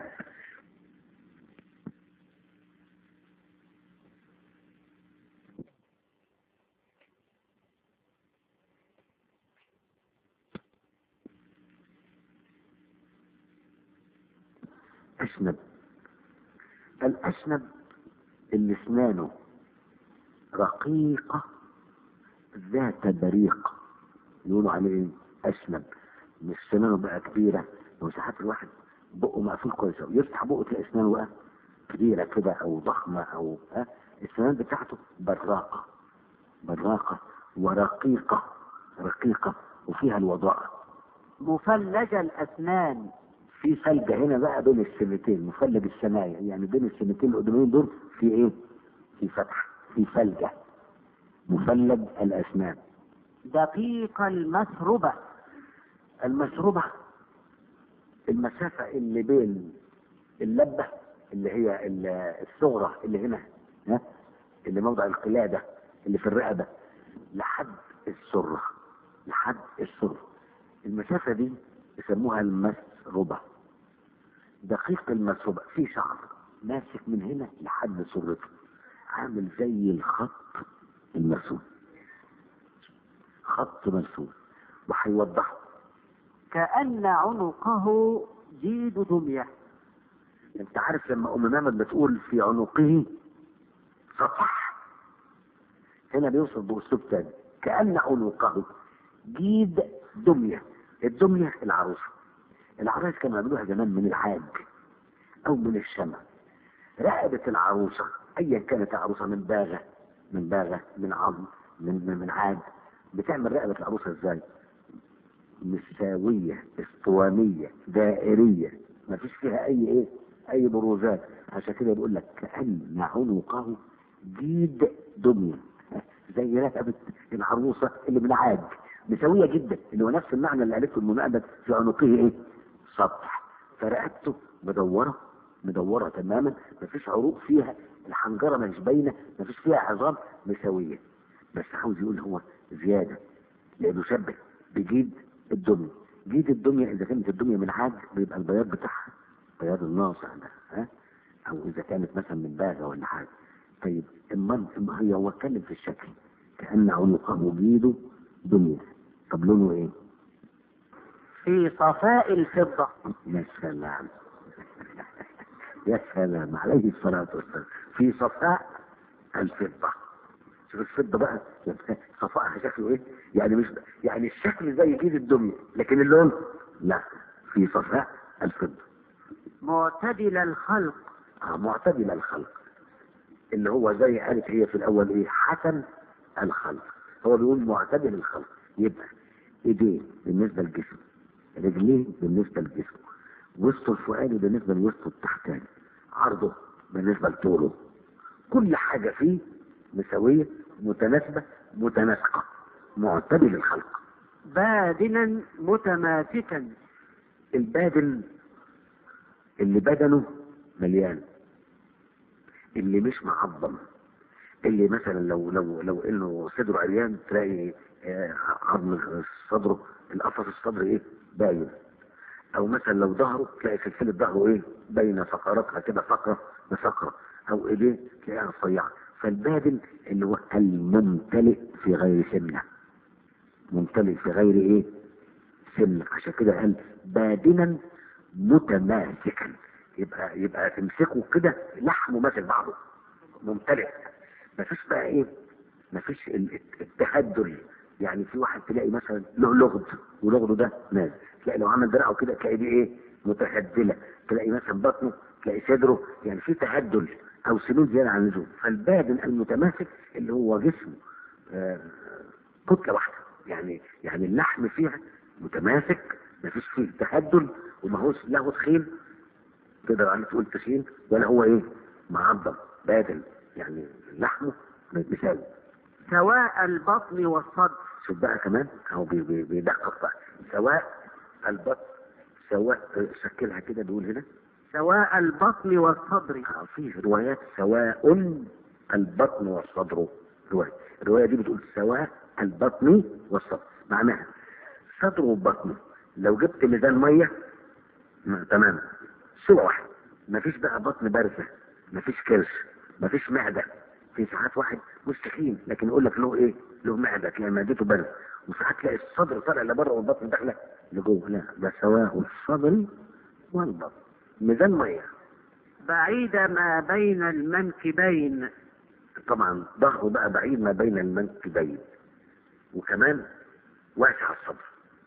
أشنب الأشنب اللي اسنانه رقيقة ذات بريق يقولوا عليه ايه اسنب مش سنانه بقى كبيره وساعات الواحد بقه مقفول كويس أوي. يفتح بقه تلاقي اسنانه بقى كبيره كده او ضخمه او ها السنان بتاعته براقه براقه ورقيقه رقيقه وفيها الوضاءه مفلج الأسنان في فلجة هنا بقى بين السنتين مفلج السماية يعني بين السنتين القدامين دول في ايه؟ في فتح في فلجة مفلج الأسنان دقيق المسربة المشروبة المسافة اللي بين اللبة اللي هي ال- الصغرى اللي هنا ها اللي موضع القلادة اللي في الرقبة لحد السرة لحد السرة المسافة دي يسموها المسربة دقيق المسربة في شعر ماسك من هنا لحد سرته عامل زي الخط المرسوم خط مرسوم وهيوضحه كأن عنقه جيد دمية انت عارف لما ام مامد بتقول في عنقه سطح هنا بيوصف باسلوب تاني كان عنقه جيد دميه الدميه العروسه العرايس كانوا يعملوها زمان من العاج او من الشمع رقبه العروسه ايا كانت العروسه من باغه من باغه من عظم من من, من عاج بتعمل رقبه العروسه ازاي؟ مساوية اسطوانية دائرية ما فيش فيها اي ايه اي بروزات عشان كده بيقول لك كأن عنقه جيد دمية زي رقبة العروسة اللي من عاج مساوية جدا اللي هو نفس المعنى اللي قالته المنقبة في عنقه ايه سطح فرقبته مدورة مدورة تماما ما فيش عروق فيها الحنجرة مش باينة ما فيش فيها عظام مساوية بس عاوز يقول هو زيادة لانه شبه بجيد الدمية جيد الدمية اذا كانت الدمية من عاج بيبقى البياض بتاعها بياض الناصع ده ها او اذا كانت مثلا من باغة ولا حاجة طيب اما أما هي هو اتكلم في الشكل كأن عنقه جيد دمية طب لونه ايه؟ في صفاء الفضة يا سلام يا سلام عليه الصلاة والسلام في صفاء الفضة شوف الفضة بقى صفائها شكله ايه يعني مش يعني الشكل زي جيد الدمية لكن اللون لا في صفاء الفضة معتدل الخلق آه، معتدل الخلق اللي هو زي قالت هي في الاول ايه حسن الخلق هو بيقول معتدل الخلق يبقى ايديه بالنسبه للجسم رجليه بالنسبه للجسم وسطه الفؤادي بالنسبه لوسطه التحتاني عرضه بالنسبه لطوله كل حاجه فيه مساويه متناسبه متناسقه معتدل الخلق بادنا متماسكا البادن اللي بدنه مليان اللي مش معظم اللي مثلا لو لو لو انه صدره عريان تلاقي آه، عظم صدره القفص الصدر ايه باين او مثلا لو ظهره تلاقي سلسله ظهره ايه باينه فقراتها كده فقره بفقره او ايديه تلاقيها رفيعه فالبادن اللي هو الممتلئ في غير سمنه ممتلئ في غير ايه سمنه عشان كده قال بادنا متماسكا يبقى يبقى تمسكه كده لحمه ماسك بعضه ممتلئ مفيش بقى ايه مفيش ال- التهدل يعني في واحد تلاقي مثلا له لغد ولغده ده نازل تلاقي لو عمل دراعه كده تلاقي دي ايه متهدله تلاقي مثلا بطنه تلاقي صدره يعني في تهدل او سنون زياده عن اللزوم فالبادن المتماسك اللي هو جسمه آه، كتله واحده يعني يعني اللحم فيها متماسك مفيش فيه تهدل وما هوش لا هو تخين تقدر عليه تقول تخين ولا هو ايه معضل بادل يعني لحمه مساوي سواء البطن والصدر شوف بقى كمان هو بي- بي- بيدقق بقى سواء البطن سواء شكلها كده بيقول هنا سواء البطن والصدر آه، في روايات سواء البطن والصدر رواية الرواية دي بتقول سواء البطن والصدر معناها صدره وبطنه لو جبت ميزان مية م- تمام سوى واحد مفيش بقى بطن بارزة مفيش كرش مفيش معدة في ساعات واحد مستحيل لكن يقول لك له ايه له معدة تلاقي معدته بارزة وساعات تلاقي الصدر طالع لبره والبطن داخله لجوه لا ده سواء الصدر والبطن ميزان ميه بعيد ما بين المنكبين طبعا ظهره بقى بعيد ما بين المنكبين وكمان واسع الصدر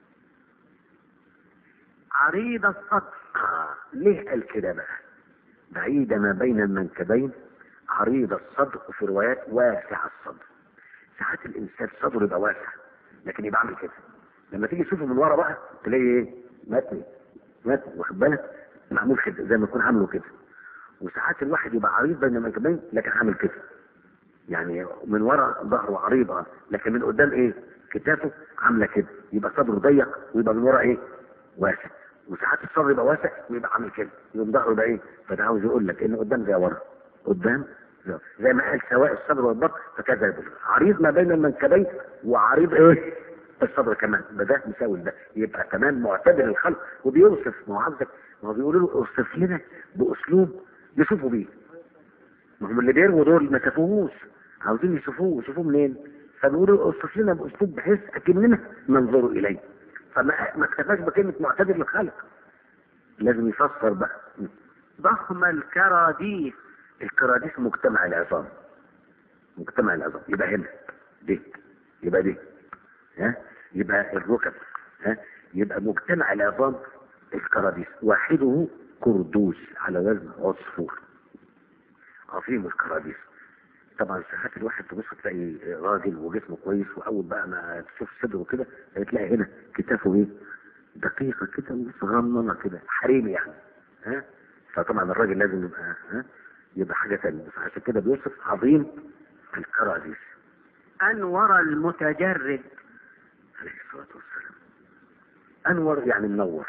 عريض الصدر آه. ليه قال كده بقى بعيد ما بين المنكبين عريض الصدر وفي روايات واسع الصدر ساعات الانسان صدره يبقى واسع لكن يبقى عامل كده لما تيجي تشوفه من ورا بقى تلاقي ايه متني متني واخد بالك معمول كده زي ما يكون عامله كده وساعات الواحد يبقى عريض بين المنكبين لكن عامل كده يعني من ورا ظهره عريض اه لكن من قدام ايه كتافه عامله كده يبقى صدره ضيق ويبقى من ورا ايه واسع وساعات الصدر يبقى واسع ويبقى عامل كده يبقى ظهره يبقى ايه فده عاوز يقول لك ان قدام زي ورا قدام زي, زي ما قال سواء الصدر والبطن فكذا يقول عريض ما بين المنكبين وعريض ايه الصدر كمان ده ده مساوي ده يبقى كمان معتدل الخلق وبيوصف ما هو عاوزك ما هو بيقولوا له اوصف لنا باسلوب يشوفوا بيه ما هم اللي بيروا دول ما شافوهوش عاوزين يشوفوه يشوفوه منين فبيقولوا اوصف لنا باسلوب بحيث اكننا ننظر اليه فما ما اكتفاش بكلمه معتدل الخلق لازم يفسر بقى ضخم الكراديس الكراديس مجتمع العظام مجتمع العظام يبقى هنا دي يبقى دي ها يبقى الركب ها يبقى مجتمع العظام الكراديس واحده كردوس على وزن عصفور عظيم الكراديس طبعا ساعات الواحد تبص تلاقي راجل وجسمه كويس واول بقى ما تشوف صدره كده تلاقي هنا كتافه ايه دقيقة كده وصغننة كده حريمي يعني ها فطبعا الراجل لازم يبقى ها يبقى حاجة تانية فعشان كده بيوصف عظيم الكراديس أنور المتجرد عليه الصلاة والسلام أنور يعني منور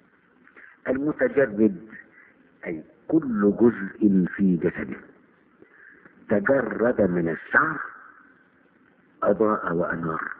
المتجرد أي كل جزء في جسده تجرد من الشعر أضاء وأنار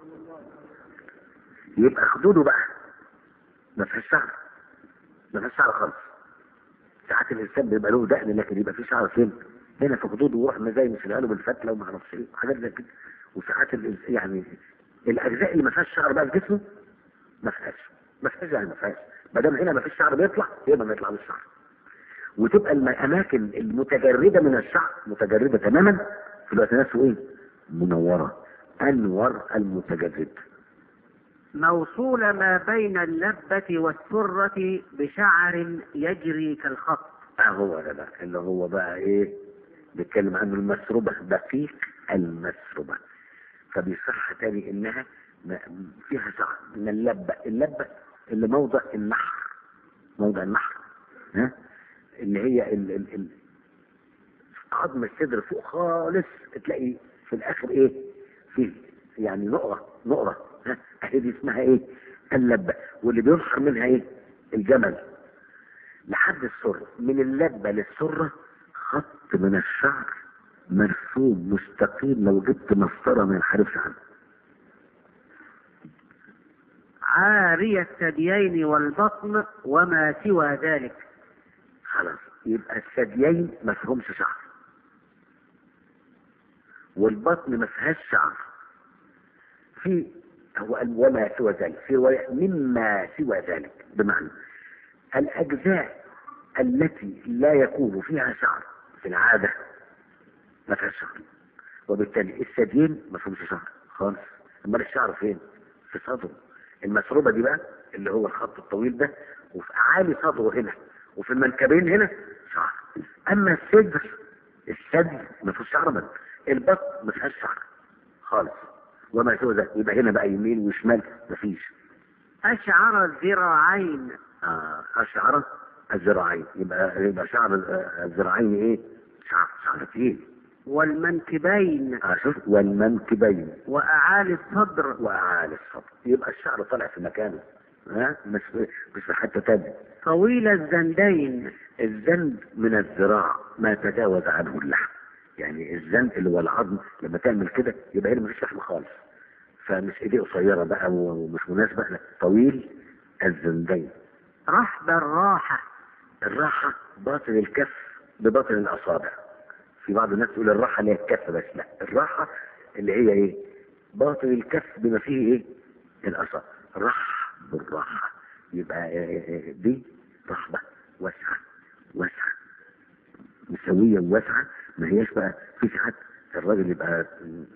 يبقى خدوده بقى ما فيهاش شعر ما فيهاش شعر خالص ساعات الإنسان بيبقى له دقن لكن يبقى فيه شعر فين؟ هنا في خدوده ويروح زي مشيلها له بالفتله وما اعرفش ايه حاجات زي كده وساعات الإنس- يعني الاجزاء اللي ما فيهاش شعر بقى في جسمه ما فيهاش ما فيهاش يعني ما فيهاش ما دام هنا ما فيش شعر بيطلع يبقى ما يطلعش شعر وتبقى الاماكن المتجرده من الشعر متجرده تماما في الوقت نفسه ايه؟ منوره انور المتجرد موصول ما بين اللبة والسرة بشعر يجري كالخط اه هو ده بقى اللي هو بقى ايه بيتكلم عنه المسربة دقيق المسربة فبيصح تاني انها ما- فيها شعر من اللبة اللبة اللي موضع النحر موضع النحر ها اللي هي ال ال ال عظم الصدر فوق خالص تلاقي في الاخر ايه في يعني نقرة نقرة ها اهي دي اسمها ايه اللبة واللي بينحر منها ايه الجمل لحد السرة من اللبة للسرة خط من الشعر مرسوم مستقيم لو جبت مسطرة ما ينحرفش عنه عاري الثديين والبطن وما سوى ذلك خلاص يبقى الثديين ما فيهمش شعر والبطن ما فيهاش شعر في هو قال وما سوى ذلك في رواية مما سوى ذلك بمعنى الأجزاء التي لا يكون فيها شعر في العادة ما فيهاش شعر وبالتالي الثديين ما فيهمش شعر خالص امال الشعر فين؟ في صدره المسروبة دي بقى اللي هو الخط الطويل ده وفي أعالي صدره هنا وفي المنكبين هنا شعر أما الصدر الثدي ما فيهوش شعر بس البطن ما فيهاش شعر خالص وما سوى ذلك يبقى هنا بقى يمين وشمال ما فيش أشعر الذراعين آه أشعر الذراعين يبقى يبقى شعر آه، الذراعين إيه؟ شعر شعر تقيل والمنكبين آه شوف والمنكبين وأعالي الصدر وأعالي الصدر يبقى الشعر طالع في مكانه ها مش مش في حتة تانية طويل الزندين الزند من الذراع ما تجاوز عنه اللحم يعني الزند اللي هو العظم لما تعمل كده يبقى هنا مفيش لحم خالص فمش ايديه قصيره بقى ومش مناسبه لا طويل الزندين رحب الراحة الراحه باطن الكف بباطن الاصابع في بعض الناس تقول الراحه اللي هي الكف بس لا الراحه اللي هي ايه باطن الكف بما فيه ايه الاصابع رح بالراحه يبقى إيه إيه دي رحبه واسعه واسعه مسويه وواسعه ما هياش بقى في ساعات الراجل يبقى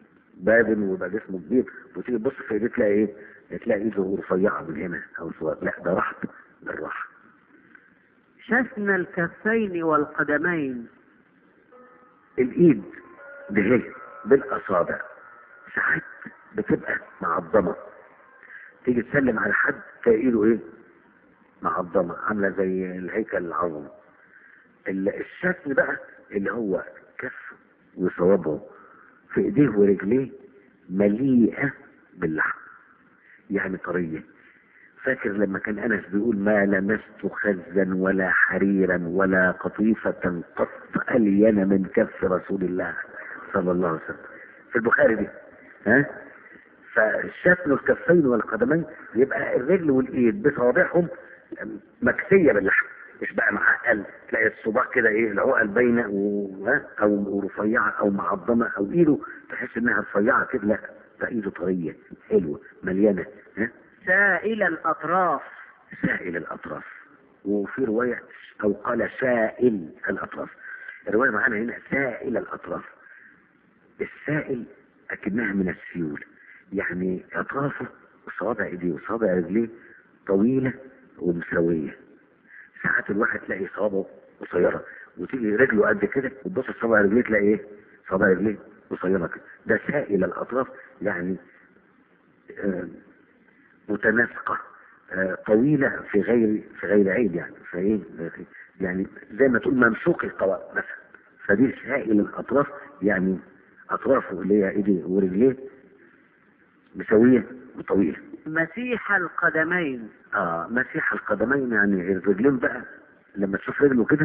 بادن ويبقى جسمه كبير وتيجي تبص في ايديه تلاقي ايه؟ تلاقي ايده رفيعه من هنا او صغير لا ده رحب بالراحه شسن الكفين والقدمين الايد دهي بالاصابع ساعات بتبقى معضمه تيجي تسلم على حد تلاقي ايده ايه؟ معضمه عامله زي الهيكل العظمي ال- الشكل بقى اللي هو كف وصوابعه في ايديه ورجليه مليئه باللحم يعني طريه فاكر لما كان انس بيقول ما لمست خزا ولا حريرا ولا قطيفه قط الين من كف رسول الله صلى الله عليه وسلم في البخاري دي ها فشكل الكفين والقدمين يبقى الرجل والايد بصوابعهم مكسيه باللحم مش بقى معقل تلاقي الصباع كده ايه العقل باينه و... ها؟ او رفيعه او معضمه او ايده تحس انها رفيعه كده لا ده ايده طريه حلوه مليانه ها سائل الأطراف سائل الاطراف وفي روايه او قال سائل الاطراف الروايه معانا هنا سائل الاطراف السائل اكنها من السيول يعني اطرافه وصوابع ايديه وصوابع رجليه طويله ومساويه ساعات الواحد تلاقي صوابعه قصيره وتيجي رجله قد كده وتبص صوابع رجليه تلاقي ايه؟ صوابع رجليه قصيره كده ده سائل الاطراف يعني آه، متناسقه آه، طويله في غير في غير عيب يعني فايه يعني زي ما تقول ممسوك القوائم مثلا فدي سائل الاطراف يعني اطرافه اللي هي ايديه ورجليه مساويه وطويله مسيح القدمين اه مسيح القدمين يعني الرجلين بقى لما تشوف رجله كده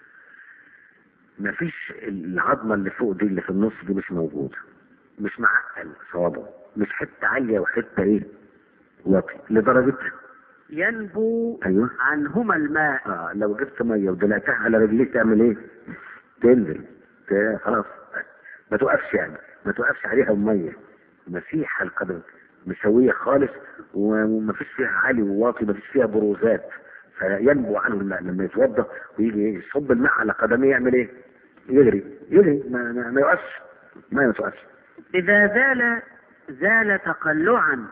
مفيش العظمه اللي فوق دي اللي في النص دي مش موجوده مش معقل صوابعه مش حته عاليه وحته ايه واطي لدرجه ينبو ايوه عنهما الماء اه لو جبت ميه ودلقتها على رجليك تعمل ايه؟ تنزل ت- خلاص ما توقفش يعني ما توقفش عليها الميه مسيح القدم مسويه خالص وما فيش فيها عالي وواطي ما فيش فيها بروزات فينبو عنه الماء لما يتوضا ويجي يصب الماء على قدميه يعمل ايه؟ يجري يجري ما, ما, ما يوقفش ما يوقفش إذا زال زال تقلعا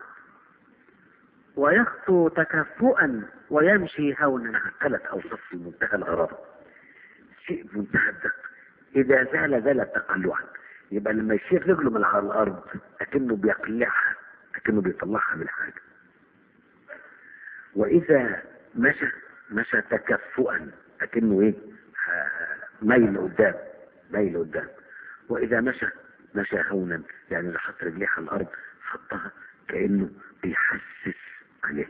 ويخطو تكفؤا ويمشي هونا ثلاث اوصاف في منتهى الغرابه شيء في منتهى الدقه اذا زال زال تقلعا يبقى لما يشيل رجله من على الارض اكنه بيقلعها اكنه بيطلعها من حاجه واذا مشى مشى تكفؤا اكنه ايه آه، ميل قدام ميل قدام واذا مشى مشى هونا يعني اذا حط رجليه على الارض حطها كانه بيحسس عليه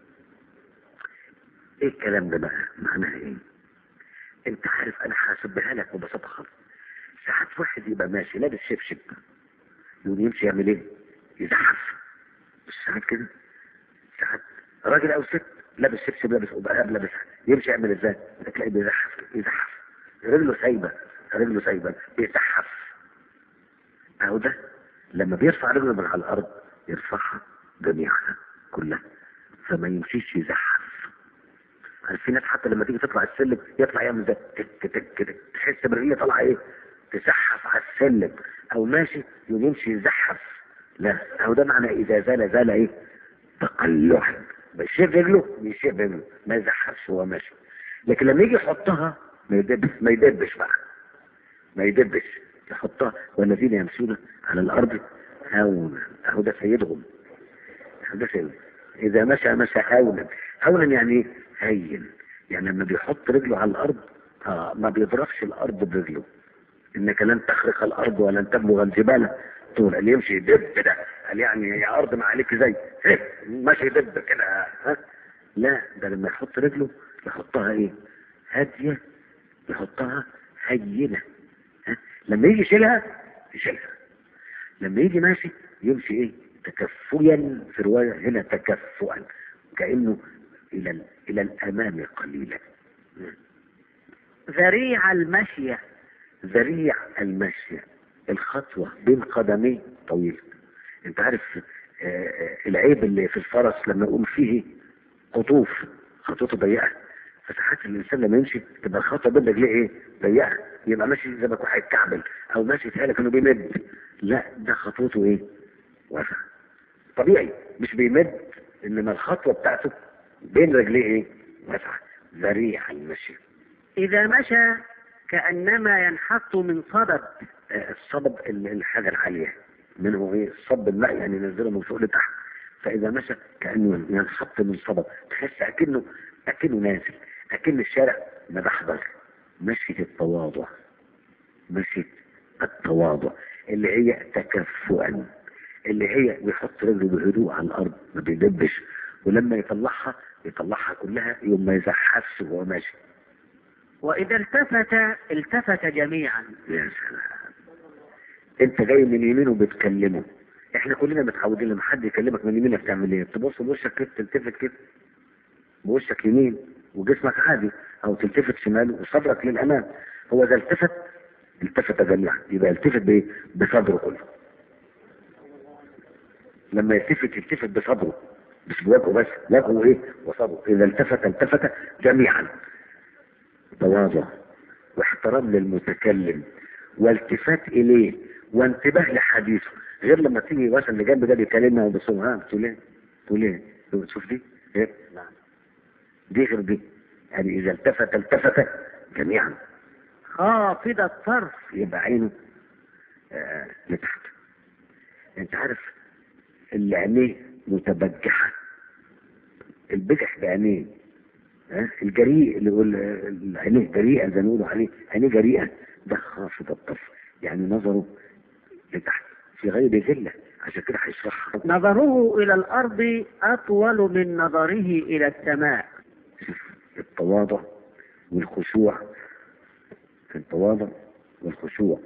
ايه الكلام ده بقى معناها ايه انت عارف انا هشبهها لك ببساطه خالص ساعات واحد يبقى ماشي لابس شبشب يقوم يمشي يعمل ايه يزحف مش ساعات كده ساعات راجل او ست لابس شبشب لابس قبقاب لابس يمشي يعمل ازاي تلاقيه بيزحف يزحف رجله سايبه رجله سايبه بيزحف اهو ده لما بيرفع رجله من على الارض يرفعها جميعها كلها فما يمشيش يزحف عارف في ناس حتى لما تيجي تطلع السلم يطلع يعمل ده تك تك تك تحس بالرجليه طالعه ايه تزحف على السلم او ماشي يقوم يمشي يزحف لا اهو ده معنى اذا زال زال ايه تقلعا بيشيل رجله بيشيل رجله ما يزحفش وهو ماشي لكن لما يجي يحطها ما يدبش ما يدبش بقى ما يدبش يحطها والذين يمشون على الارض هونا اهو ده سيدهم اهو ده سيدهم اذا مشى مشى هونا هونا يعني ايه هين يعني لما بيحط رجله على الارض آه ما بيضربش الارض برجله انك لن تخرق الارض ولن تبلغ الجبال طول اللي يمشي يدب ده قال يعني يا ارض ما عليك زي إيه؟ ماشي يدب كده ها لا ده لما يحط رجله يحطها ايه هاديه يحطها هينه ها؟ لما يجي يشيلها يشيلها لما يجي ماشي يمشي ايه تكفيا في روايه هنا تكفؤا كانه الى ال- الى الامام قليلا ذريع المشية ذريع المشي الخطوة بين قدميه طويلة انت عارف آه، آه، العيب اللي في الفرس لما يقوم فيه قطوف خطوته ضيقة فساعات الانسان لما يمشي تبقى الخطوه بين رجليه ايه؟ ضيقه يبقى ماشي زي ما يكون هيتكعبل او ماشي يتهيألك انه بيمد لا ده خطوته ايه؟ واسعه طبيعي مش بيمد انما الخطوه بتاعته بين رجليه ايه؟ واسعه ذريع المشي إذا مشى كأنما ينحط من صدد آه، الصبب ال- الحاجه العاليه منه ايه؟ صب الماء يعني ينزله من فوق لتحت فاذا مشى كانه ينحط من صبب تحس اكنه اكنه نازل اكن الشارع ما بحضر مشية التواضع مشية التواضع اللي هي تكفؤا اللي هي بيحط رجله بهدوء على الارض ما بيدبش ولما يطلعها يطلعها كلها يوم ما يزحفش وهو ماشي وإذا التفت التفت جميعا يا سلام انت جاي من يمينه بتكلمه احنا كلنا متعودين لما حد يكلمك من يمينك تعمل ايه تبص بوشك كده تلتفت كده بوشك يمين وجسمك عادي او تلتفت شمال وصدرك للامام هو ده التفت التفت جميعا يبقى يلتفت بايه بصدره كله لما يلتفت يلتفت بصدره مش بوجهه بس وجهه ايه وصدره اذا التفت التفت جميعا تواضع واحترام للمتكلم والتفات اليه وانتباه لحديثه غير لما تيجي مثلا اللي جنب ده بيكلمنا وبيصوم ها بتقول ايه؟ تقول ايه؟ تشوف دي؟ ايه؟ نعم دي غير دي يعني اذا التفت التفت جميعا خافض الطرف يبقى عينه آه لتحت انت عارف اللي عينيه متبجحه البجح بعينيه ها الجريء اللي يقول آه، عينيه جريئه زي ما بيقولوا عليه عينيه جريئه ده خافض الطرف يعني نظره لتحت في غير ذله عشان كده هيشرحها نظره إلى الأرض أطول من نظره إلى السماء شوف التواضع والخشوع في التواضع والخشوع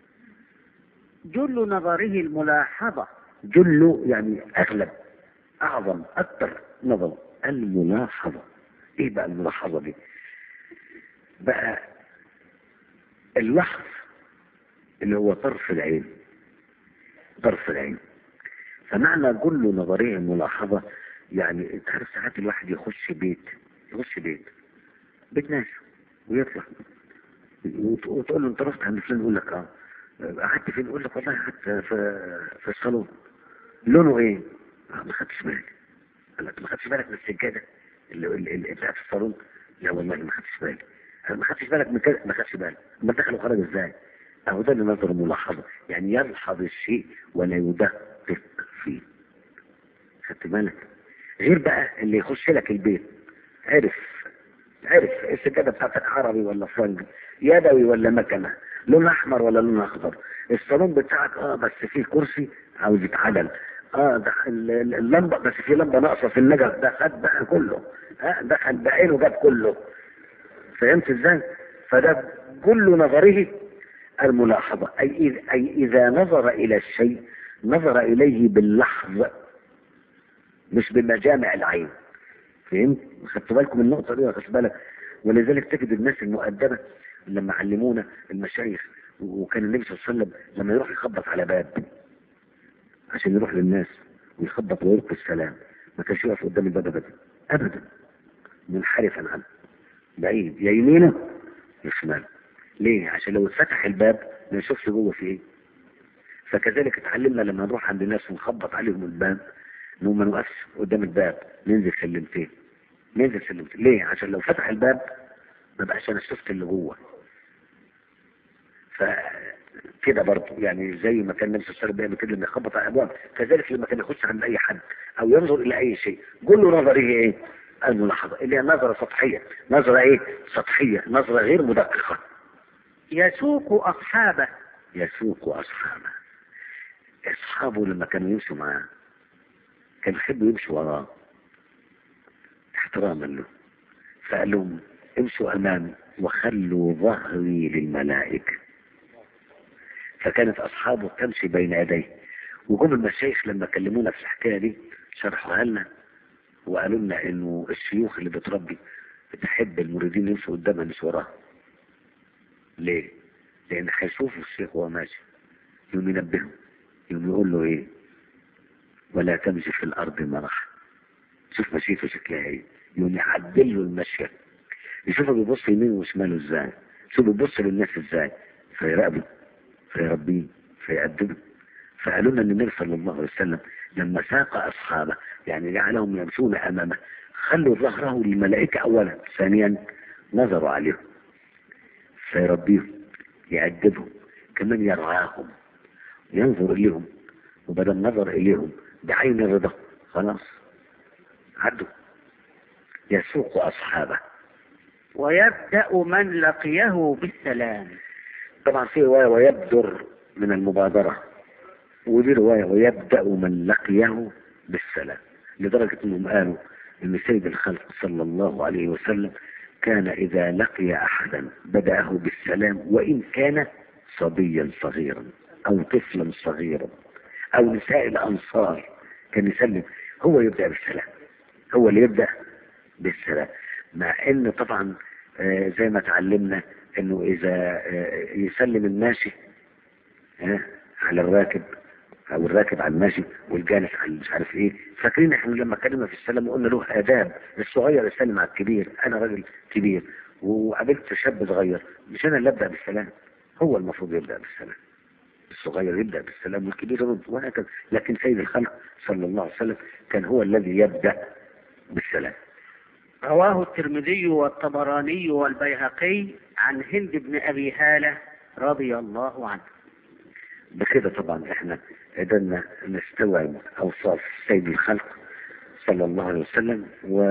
جل نظره الملاحظة جله يعني اغلب اعظم اكثر نظر الملاحظه ايه بقى الملاحظه دي بقى اللحظ اللي هو طرف العين طرف العين فمعنى جل نظريه الملاحظه يعني انت عارف ساعات الواحد يخش بيت يخش بيت بيت ناس ويطلع وت- وتقول له انت رحت عند فلان يقول لك اه قعدت فين يقول لك والله قعدت في في الصالون لونه ايه؟ آه ما خدتش بالي قال لك ما خدتش بالك من السجاده اللي اللي اللي بتاعت الصالون لا والله ما خدتش بالي أنا ما خدتش بالك من كده ما خدتش بالي ما دخل وخرج ازاي؟ اهو ده اللي نظر ملاحظه يعني يلحظ الشيء ولا يدقق فيه خدت بالك؟ غير بقى اللي يخش لك البيت عرف عرف السجاده بتاعتك عربي ولا فرنجي يدوي ولا مكنه لون احمر ولا لون اخضر الصالون بتاعك اه بس فيه كرسي عاوز يتعدل اه ده ال- ال- اللمبه بس في لمبه ناقصه في النجف ده خد بقى كله اه دخل بعينه جاب كله فهمت ازاي؟ فده كل نظره الملاحظه اي إذ- اي اذا نظر الى الشيء نظر اليه باللحظ مش بمجامع العين فهمت؟ خدتوا بالكم من النقطه دي ولا خدت بالك؟ ولذلك تجد الناس المؤدبه لما علمونا المشايخ وكان النبي صلى الله عليه وسلم لما يروح يخبط على باب عشان يروح للناس ويخبط ويلقي السلام ما كانش يقف قدام الباب ابدا ابدا منحرفا عنه بعيد يا يمينه يا شماله ليه؟ عشان لو اتفتح الباب ما يشوفش جوه في ايه فكذلك اتعلمنا لما نروح عند الناس ونخبط عليهم الباب انه ما نوقفش قدام الباب ننزل سلمتين ننزل سلمتين ليه؟ عشان لو فتح الباب ما بقاش انا شفت اللي جوه فكده برضه يعني زي ما كان النبي صلى الله عليه وسلم بيعمل كده لما يخبط على الابواب كذلك لما كان يخش عند اي حد او ينظر الى اي شيء كل نظره ايه؟ الملاحظه اللي هي نظره سطحيه نظره ايه؟ سطحيه نظره غير مدققه يسوق أصحابه يسوق اصحابه اصحابه لما كانوا يمشوا معاه كان يحبوا يمشوا وراه احتراما له فقال لهم امشوا امامي وخلوا ظهري للملائكه فكانت اصحابه تمشي بين يديه وجم المشايخ لما كلمونا في الحكايه دي شرحوها لنا وقالوا لنا انه الشيوخ اللي بتربي بتحب المريدين يمشوا قدامها مش وراها ليه؟ لان هيشوفوا الشيخ وهو ماشي يوم ينبهه يوم يقول له ايه؟ ولا تمشي في الارض مرحا شوف مشيته شكلها ايه يوم يعدل له المشيه يشوفه بيبص يمين وشماله ازاي شوف بيبص للناس ازاي فيراقبه فيربيه فيأدبه فقالوا لنا ان النبي صلى الله عليه وسلم لما ساق اصحابه يعني جعلهم يمشون امامه خلوا ظهره للملائكه اولا ثانيا نظروا عليهم فيربيهم يأدبهم كمان يرعاهم ينظر اليهم وبدل نظر اليهم بعين الرضا خلاص عدوا يسوق اصحابه ويبدأ من لقيه بالسلام طبعا في رواية ويبدر من المبادرة ودي رواية ويبدأ من لقيه بالسلام لدرجة انهم قالوا ان سيد الخلق صلى الله عليه وسلم كان اذا لقي احدا بدأه بالسلام وان كان صبيا صغيرا او طفلا صغيرا او نساء الانصار كان يسلم هو يبدأ بالسلام هو اللي يبدأ بالسلام مع ان طبعا آه، زي ما تعلمنا انه اذا آه، يسلم الماشي آه، على الراكب او الراكب على الماشي والجالس على مش عارف ايه فاكرين احنا لما اتكلمنا في السلام وقلنا له اداب الصغير يسلم على الكبير انا راجل كبير وقابلت شاب صغير مش انا اللي ابدا بالسلام هو المفروض يبدا بالسلام الصغير يبدا بالسلام والكبير يرد وهكذا لكن سيد الخلق صلى الله عليه وسلم كان هو الذي يبدا بالسلام رواه الترمذي والطبراني والبيهقي عن هند بن أبي هالة رضي الله عنه بكده طبعا احنا قدرنا نستوعب اوصاف سيد الخلق صلى الله عليه وسلم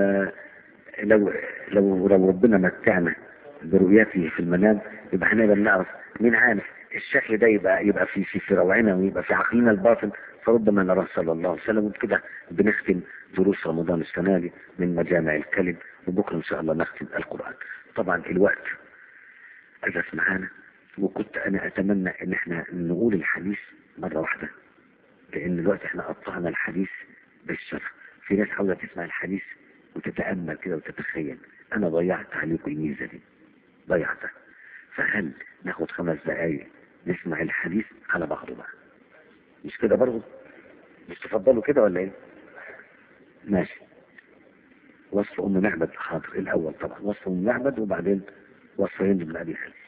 ولو لو لو ربنا متعنا برؤيته في المنام يبقى هنقدر نعرف مين عارف الشكل ده يبقى يبقى في في في روعنا ويبقى في عقلنا الباطن فربما نراه صلى الله عليه وسلم وبكده بنختم دروس رمضان السنه دي من مجامع الكلم وبكره ان شاء الله نختم القران طبعا الوقت أزف معانا وكنت أنا أتمنى إن إحنا نقول الحديث مرة واحدة لأن دلوقتي إحنا قطعنا الحديث بالشرح في ناس عاوزة تسمع الحديث وتتأمل كده وتتخيل أنا ضيعت عليكم الميزة دي ضيعتها فهل ناخد خمس دقايق نسمع الحديث على بعضه بقى مش كده برضه مش تفضلوا كده ولا ايه ماشي وصف ام معبد حاضر الاول طبعا وصف ام معبد وبعدين وصف هند بن ابي خالد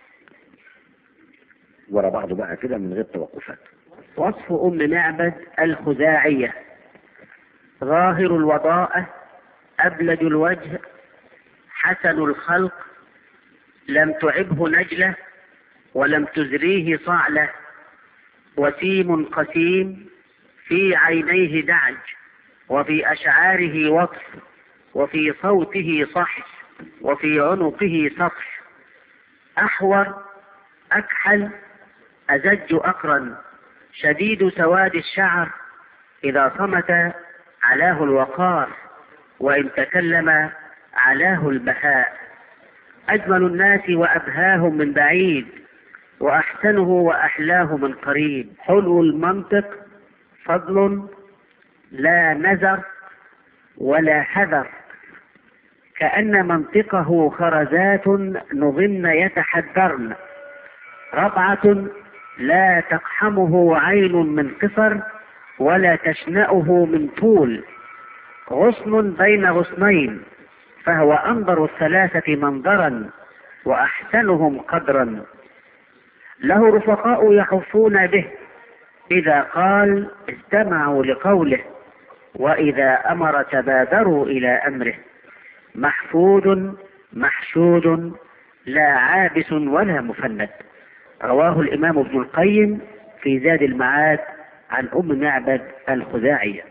ورا بعضه بقى كده من غير توقفات وصف أم معبد الخزاعية ظاهر الوضاءة أبلج الوجه حسن الخلق لم تعبه نجلة ولم تزريه صعلة وسيم قسيم في عينيه دعج وفي أشعاره وقف وفي صوته صح وفي عنقه سطح أحور أكحل أزج أقرن شديد سواد الشعر إذا صمت علاه الوقار وإن تكلم علاه البهاء أجمل الناس وأبهاهم من بعيد وأحسنه وأحلاه من قريب حلو المنطق فضل لا نذر ولا حذر كأن منطقه خرزات نظن يتحدرن ربعة لا تقحمه عين من قصر ولا تشنأه من طول غصن بين غصنين فهو أنظر الثلاثة منظرا وأحسنهم قدرا له رفقاء يحفون به إذا قال استمعوا لقوله وإذا أمر تبادروا إلى أمره محفوظ محشود لا عابس ولا مفند رواه الإمام ابن القيم في زاد المعاد عن أم معبد الخزاعية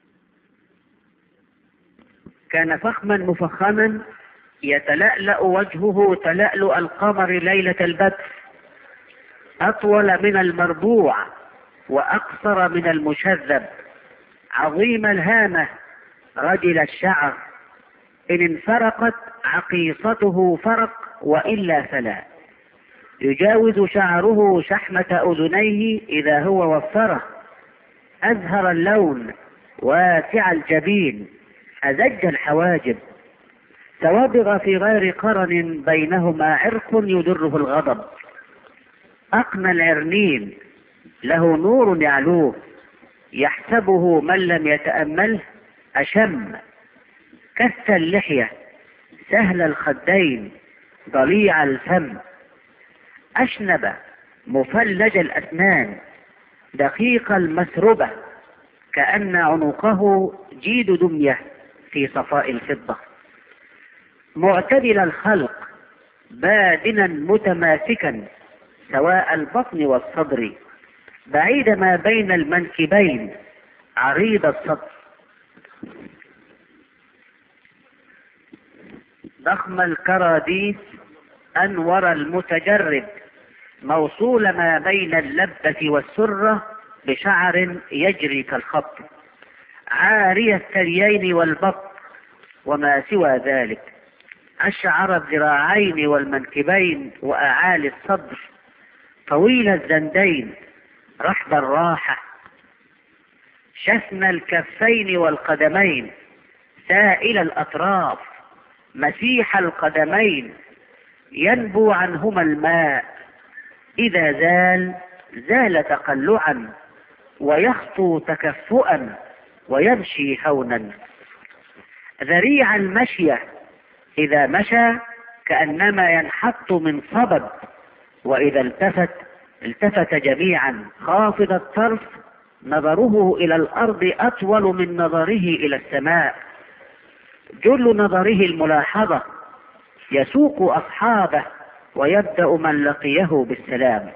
كان فخما مفخما يتلألأ وجهه تلألؤ القمر ليلة البدر أطول من المربوع وأقصر من المشذب عظيم الهامة رجل الشعر إن انفرقت عقيصته فرق وإلا فلا يجاوز شعره شحمة أذنيه إذا هو وفره أزهر اللون واسع الجبين أزج الحواجب سوابغ في غير قرن بينهما عرق يدره الغضب أقنى العرنين له نور يعلوه يحسبه من لم يتأمله أشم كث اللحية سهل الخدين ضليع الفم أشنب مفلج الأسنان دقيق المسربة كأن عنقه جيد دمية في صفاء الفضة معتدل الخلق بادنا متماسكا سواء البطن والصدر بعيد ما بين المنكبين عريض الصدر ضخم الكراديس أنور المتجرد موصول ما بين اللبة والسرة بشعر يجري كالخط عاري الثديين والبط وما سوى ذلك أشعر الذراعين والمنكبين وأعالي الصدر طويل الزندين رحب الراحة شثن الكفين والقدمين سائل الأطراف مسيح القدمين ينبو عنهما الماء إذا زال زال تقلعا ويخطو تكفؤا ويمشي هونا ذريع المشية إذا مشى كأنما ينحط من صبب وإذا التفت التفت جميعا خافض الطرف نظره إلى الأرض أطول من نظره إلى السماء جل نظره الملاحظة يسوق أصحابه ويبدأ من لقيه بالسلام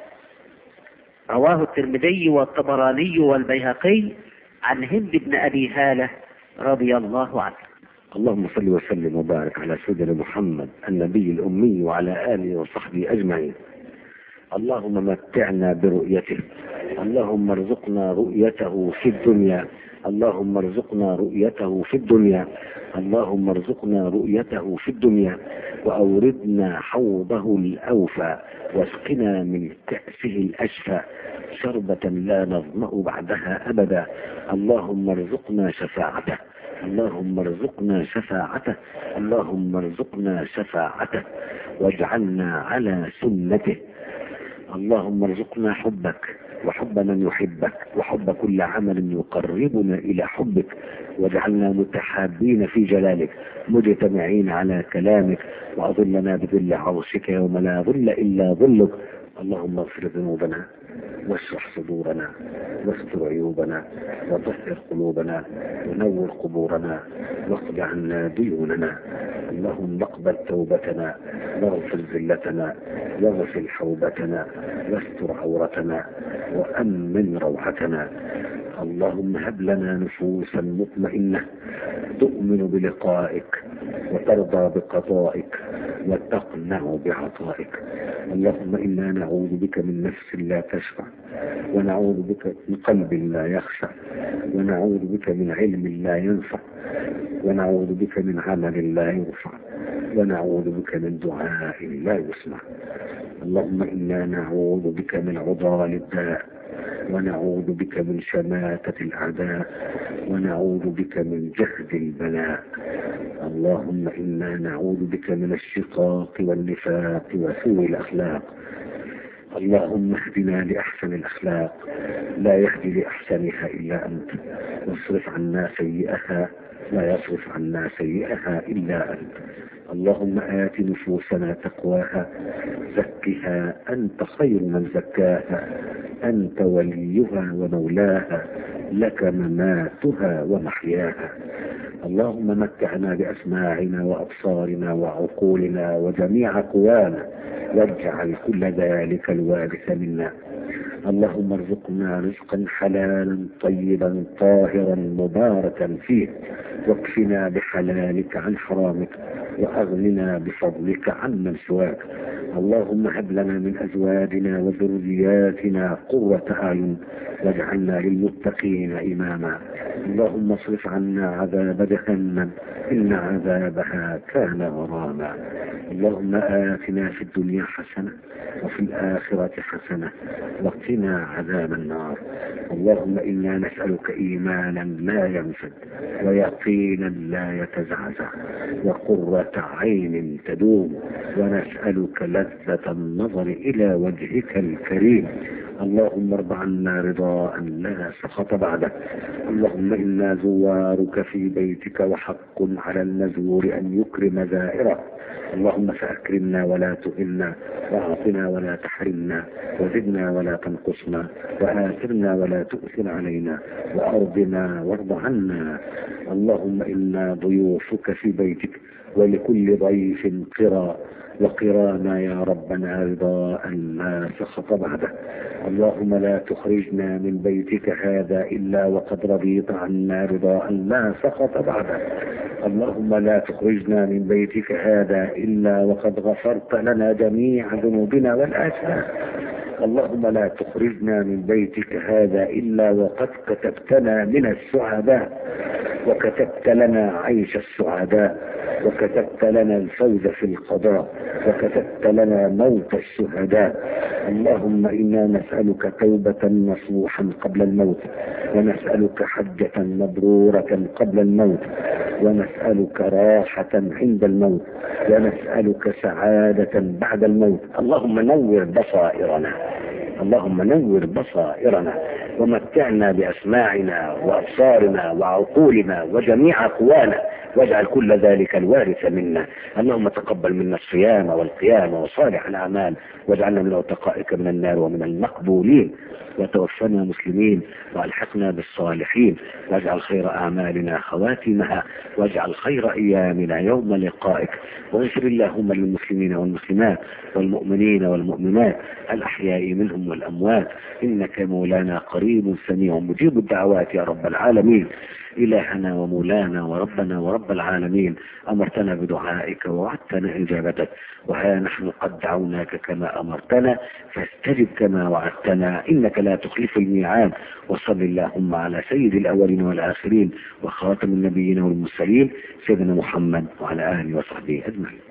رواه الترمذي والطبراني والبيهقي عن هند بن أبي هالة رضي الله عنه اللهم صل وسلم وبارك على سيدنا محمد النبي الأمي وعلى آله وصحبه أجمعين اللهم متعنا برؤيته اللهم ارزقنا رؤيته في الدنيا اللهم ارزقنا رؤيته في الدنيا اللهم ارزقنا رؤيته في الدنيا وأوردنا حوضه الأوفى واسقنا من كأسه الأشفى شربة لا نظمأ بعدها أبدا اللهم ارزقنا شفاعته اللهم ارزقنا شفاعته اللهم ارزقنا شفاعته واجعلنا على سنته اللهم ارزقنا حبك وحب من يحبك وحب كل عمل يقربنا الى حبك واجعلنا متحابين في جلالك مجتمعين على كلامك واظلنا بظل عرشك يوم لا ظل الا ظلك اللهم اغفر ذنوبنا واشرح صدورنا واستر عيوبنا وطهر قلوبنا ونور قبورنا واقض عنا ديوننا اللهم اقبل توبتنا واغفر ذلتنا واغفر حوبتنا واستر عورتنا وامن روعتنا اللهم هب لنا نفوسا مطمئنه تؤمن بلقائك وترضى بقضائك وتقنع بعطائك اللهم انا نعوذ بك من نفس لا تشفع ونعوذ بك من قلب لا يخشع ونعوذ بك من علم لا ينفع ونعوذ بك من عمل لا يرفع ونعوذ بك من دعاء لا يسمع اللهم انا نعوذ بك من عضال الداء ونعوذ بك من شماتة الأعداء ونعوذ بك من جهد البلاء اللهم إنا نعوذ بك من الشقاق والنفاق وسوء الأخلاق اللهم اهدنا لأحسن الأخلاق لا يهدي لأحسنها إلا أنت واصرف عنا سيئها لا يصرف عنا سيئها إلا أنت اللهم آت نفوسنا تقواها زكها أنت خير من زكاها أنت وليها ومولاها لك مماتها ومحياها اللهم متعنا بأسماعنا وأبصارنا وعقولنا وجميع قوانا واجعل كل ذلك الوارث منا اللهم ارزقنا رزقا حلالا طيبا طاهرا مباركا فيه واكفنا بحلالك عن حرامك واغننا بفضلك عمن سواك اللهم هب لنا من ازواجنا وذرياتنا قرة اعين واجعلنا للمتقين اماما اللهم اصرف عنا عذاب جهنم ان عذابها كان غراما اللهم اتنا في الدنيا حسنه وفي الاخره حسنه وقنا عذاب النار اللهم انا نسالك ايمانا لا ينفد ويقينا لا يتزعزع وقرة عين تدوم ونسألك لا لذة النظر إلى وجهك الكريم اللهم ارض عنا رضاء لا سخط بعده اللهم إنا زوارك في بيتك وحق على المزور أن يكرم زائره اللهم فأكرمنا ولا تهنا وأعطنا ولا تحرمنا وزدنا ولا تنقصنا وآثرنا ولا تؤثر علينا وأرضنا وارض عنا اللهم إنا ضيوفك في بيتك ولكل ضيف قرى وقرانا يا ربنا رضاء لا سخط بعده اللهم لا تخرجنا من بيتك هذا إلا وقد رضيت عنا رضاء لا سخط بعده اللهم لا تخرجنا من بيتك هذا إلا وقد غفرت لنا جميع ذنوبنا والآثام اللهم لا تخرجنا من بيتك هذا إلا وقد كتبتنا من السعداء وكتبت لنا عيش السعداء وكتبت لنا الفوز في القضاء وكتبت لنا موت الشهداء اللهم إنا نسألك توبة نصوحا قبل الموت ونسألك حجة مبرورة قبل الموت ونسألك راحة عند الموت ونسألك سعادة بعد الموت اللهم نور بصائرنا اللهم نور بصائرنا ومتعنا بأسماعنا وأبصارنا وعقولنا وجميع قوانا واجعل كل ذلك الوارث منا اللهم تقبل منا الصيام والقيام وصالح الأعمال واجعلنا من عتقائك من النار ومن المقبولين وتوفنا مسلمين والحقنا بالصالحين واجعل خير اعمالنا خواتمها واجعل خير ايامنا يوم لقائك واغفر اللهم للمسلمين والمسلمات والمؤمنين والمؤمنات الاحياء منهم والاموات انك مولانا قريب سميع مجيب الدعوات يا رب العالمين إلهنا ومولانا وربنا ورب العالمين أمرتنا بدعائك ووعدتنا إجابتك وها نحن قد دعوناك كما أمرتنا فاستجب كما وعدتنا إنك لا تخلف الميعاد وصل اللهم على سيد الأولين والآخرين وخاتم النبيين والمرسلين سيدنا محمد وعلى آله وصحبه أجمعين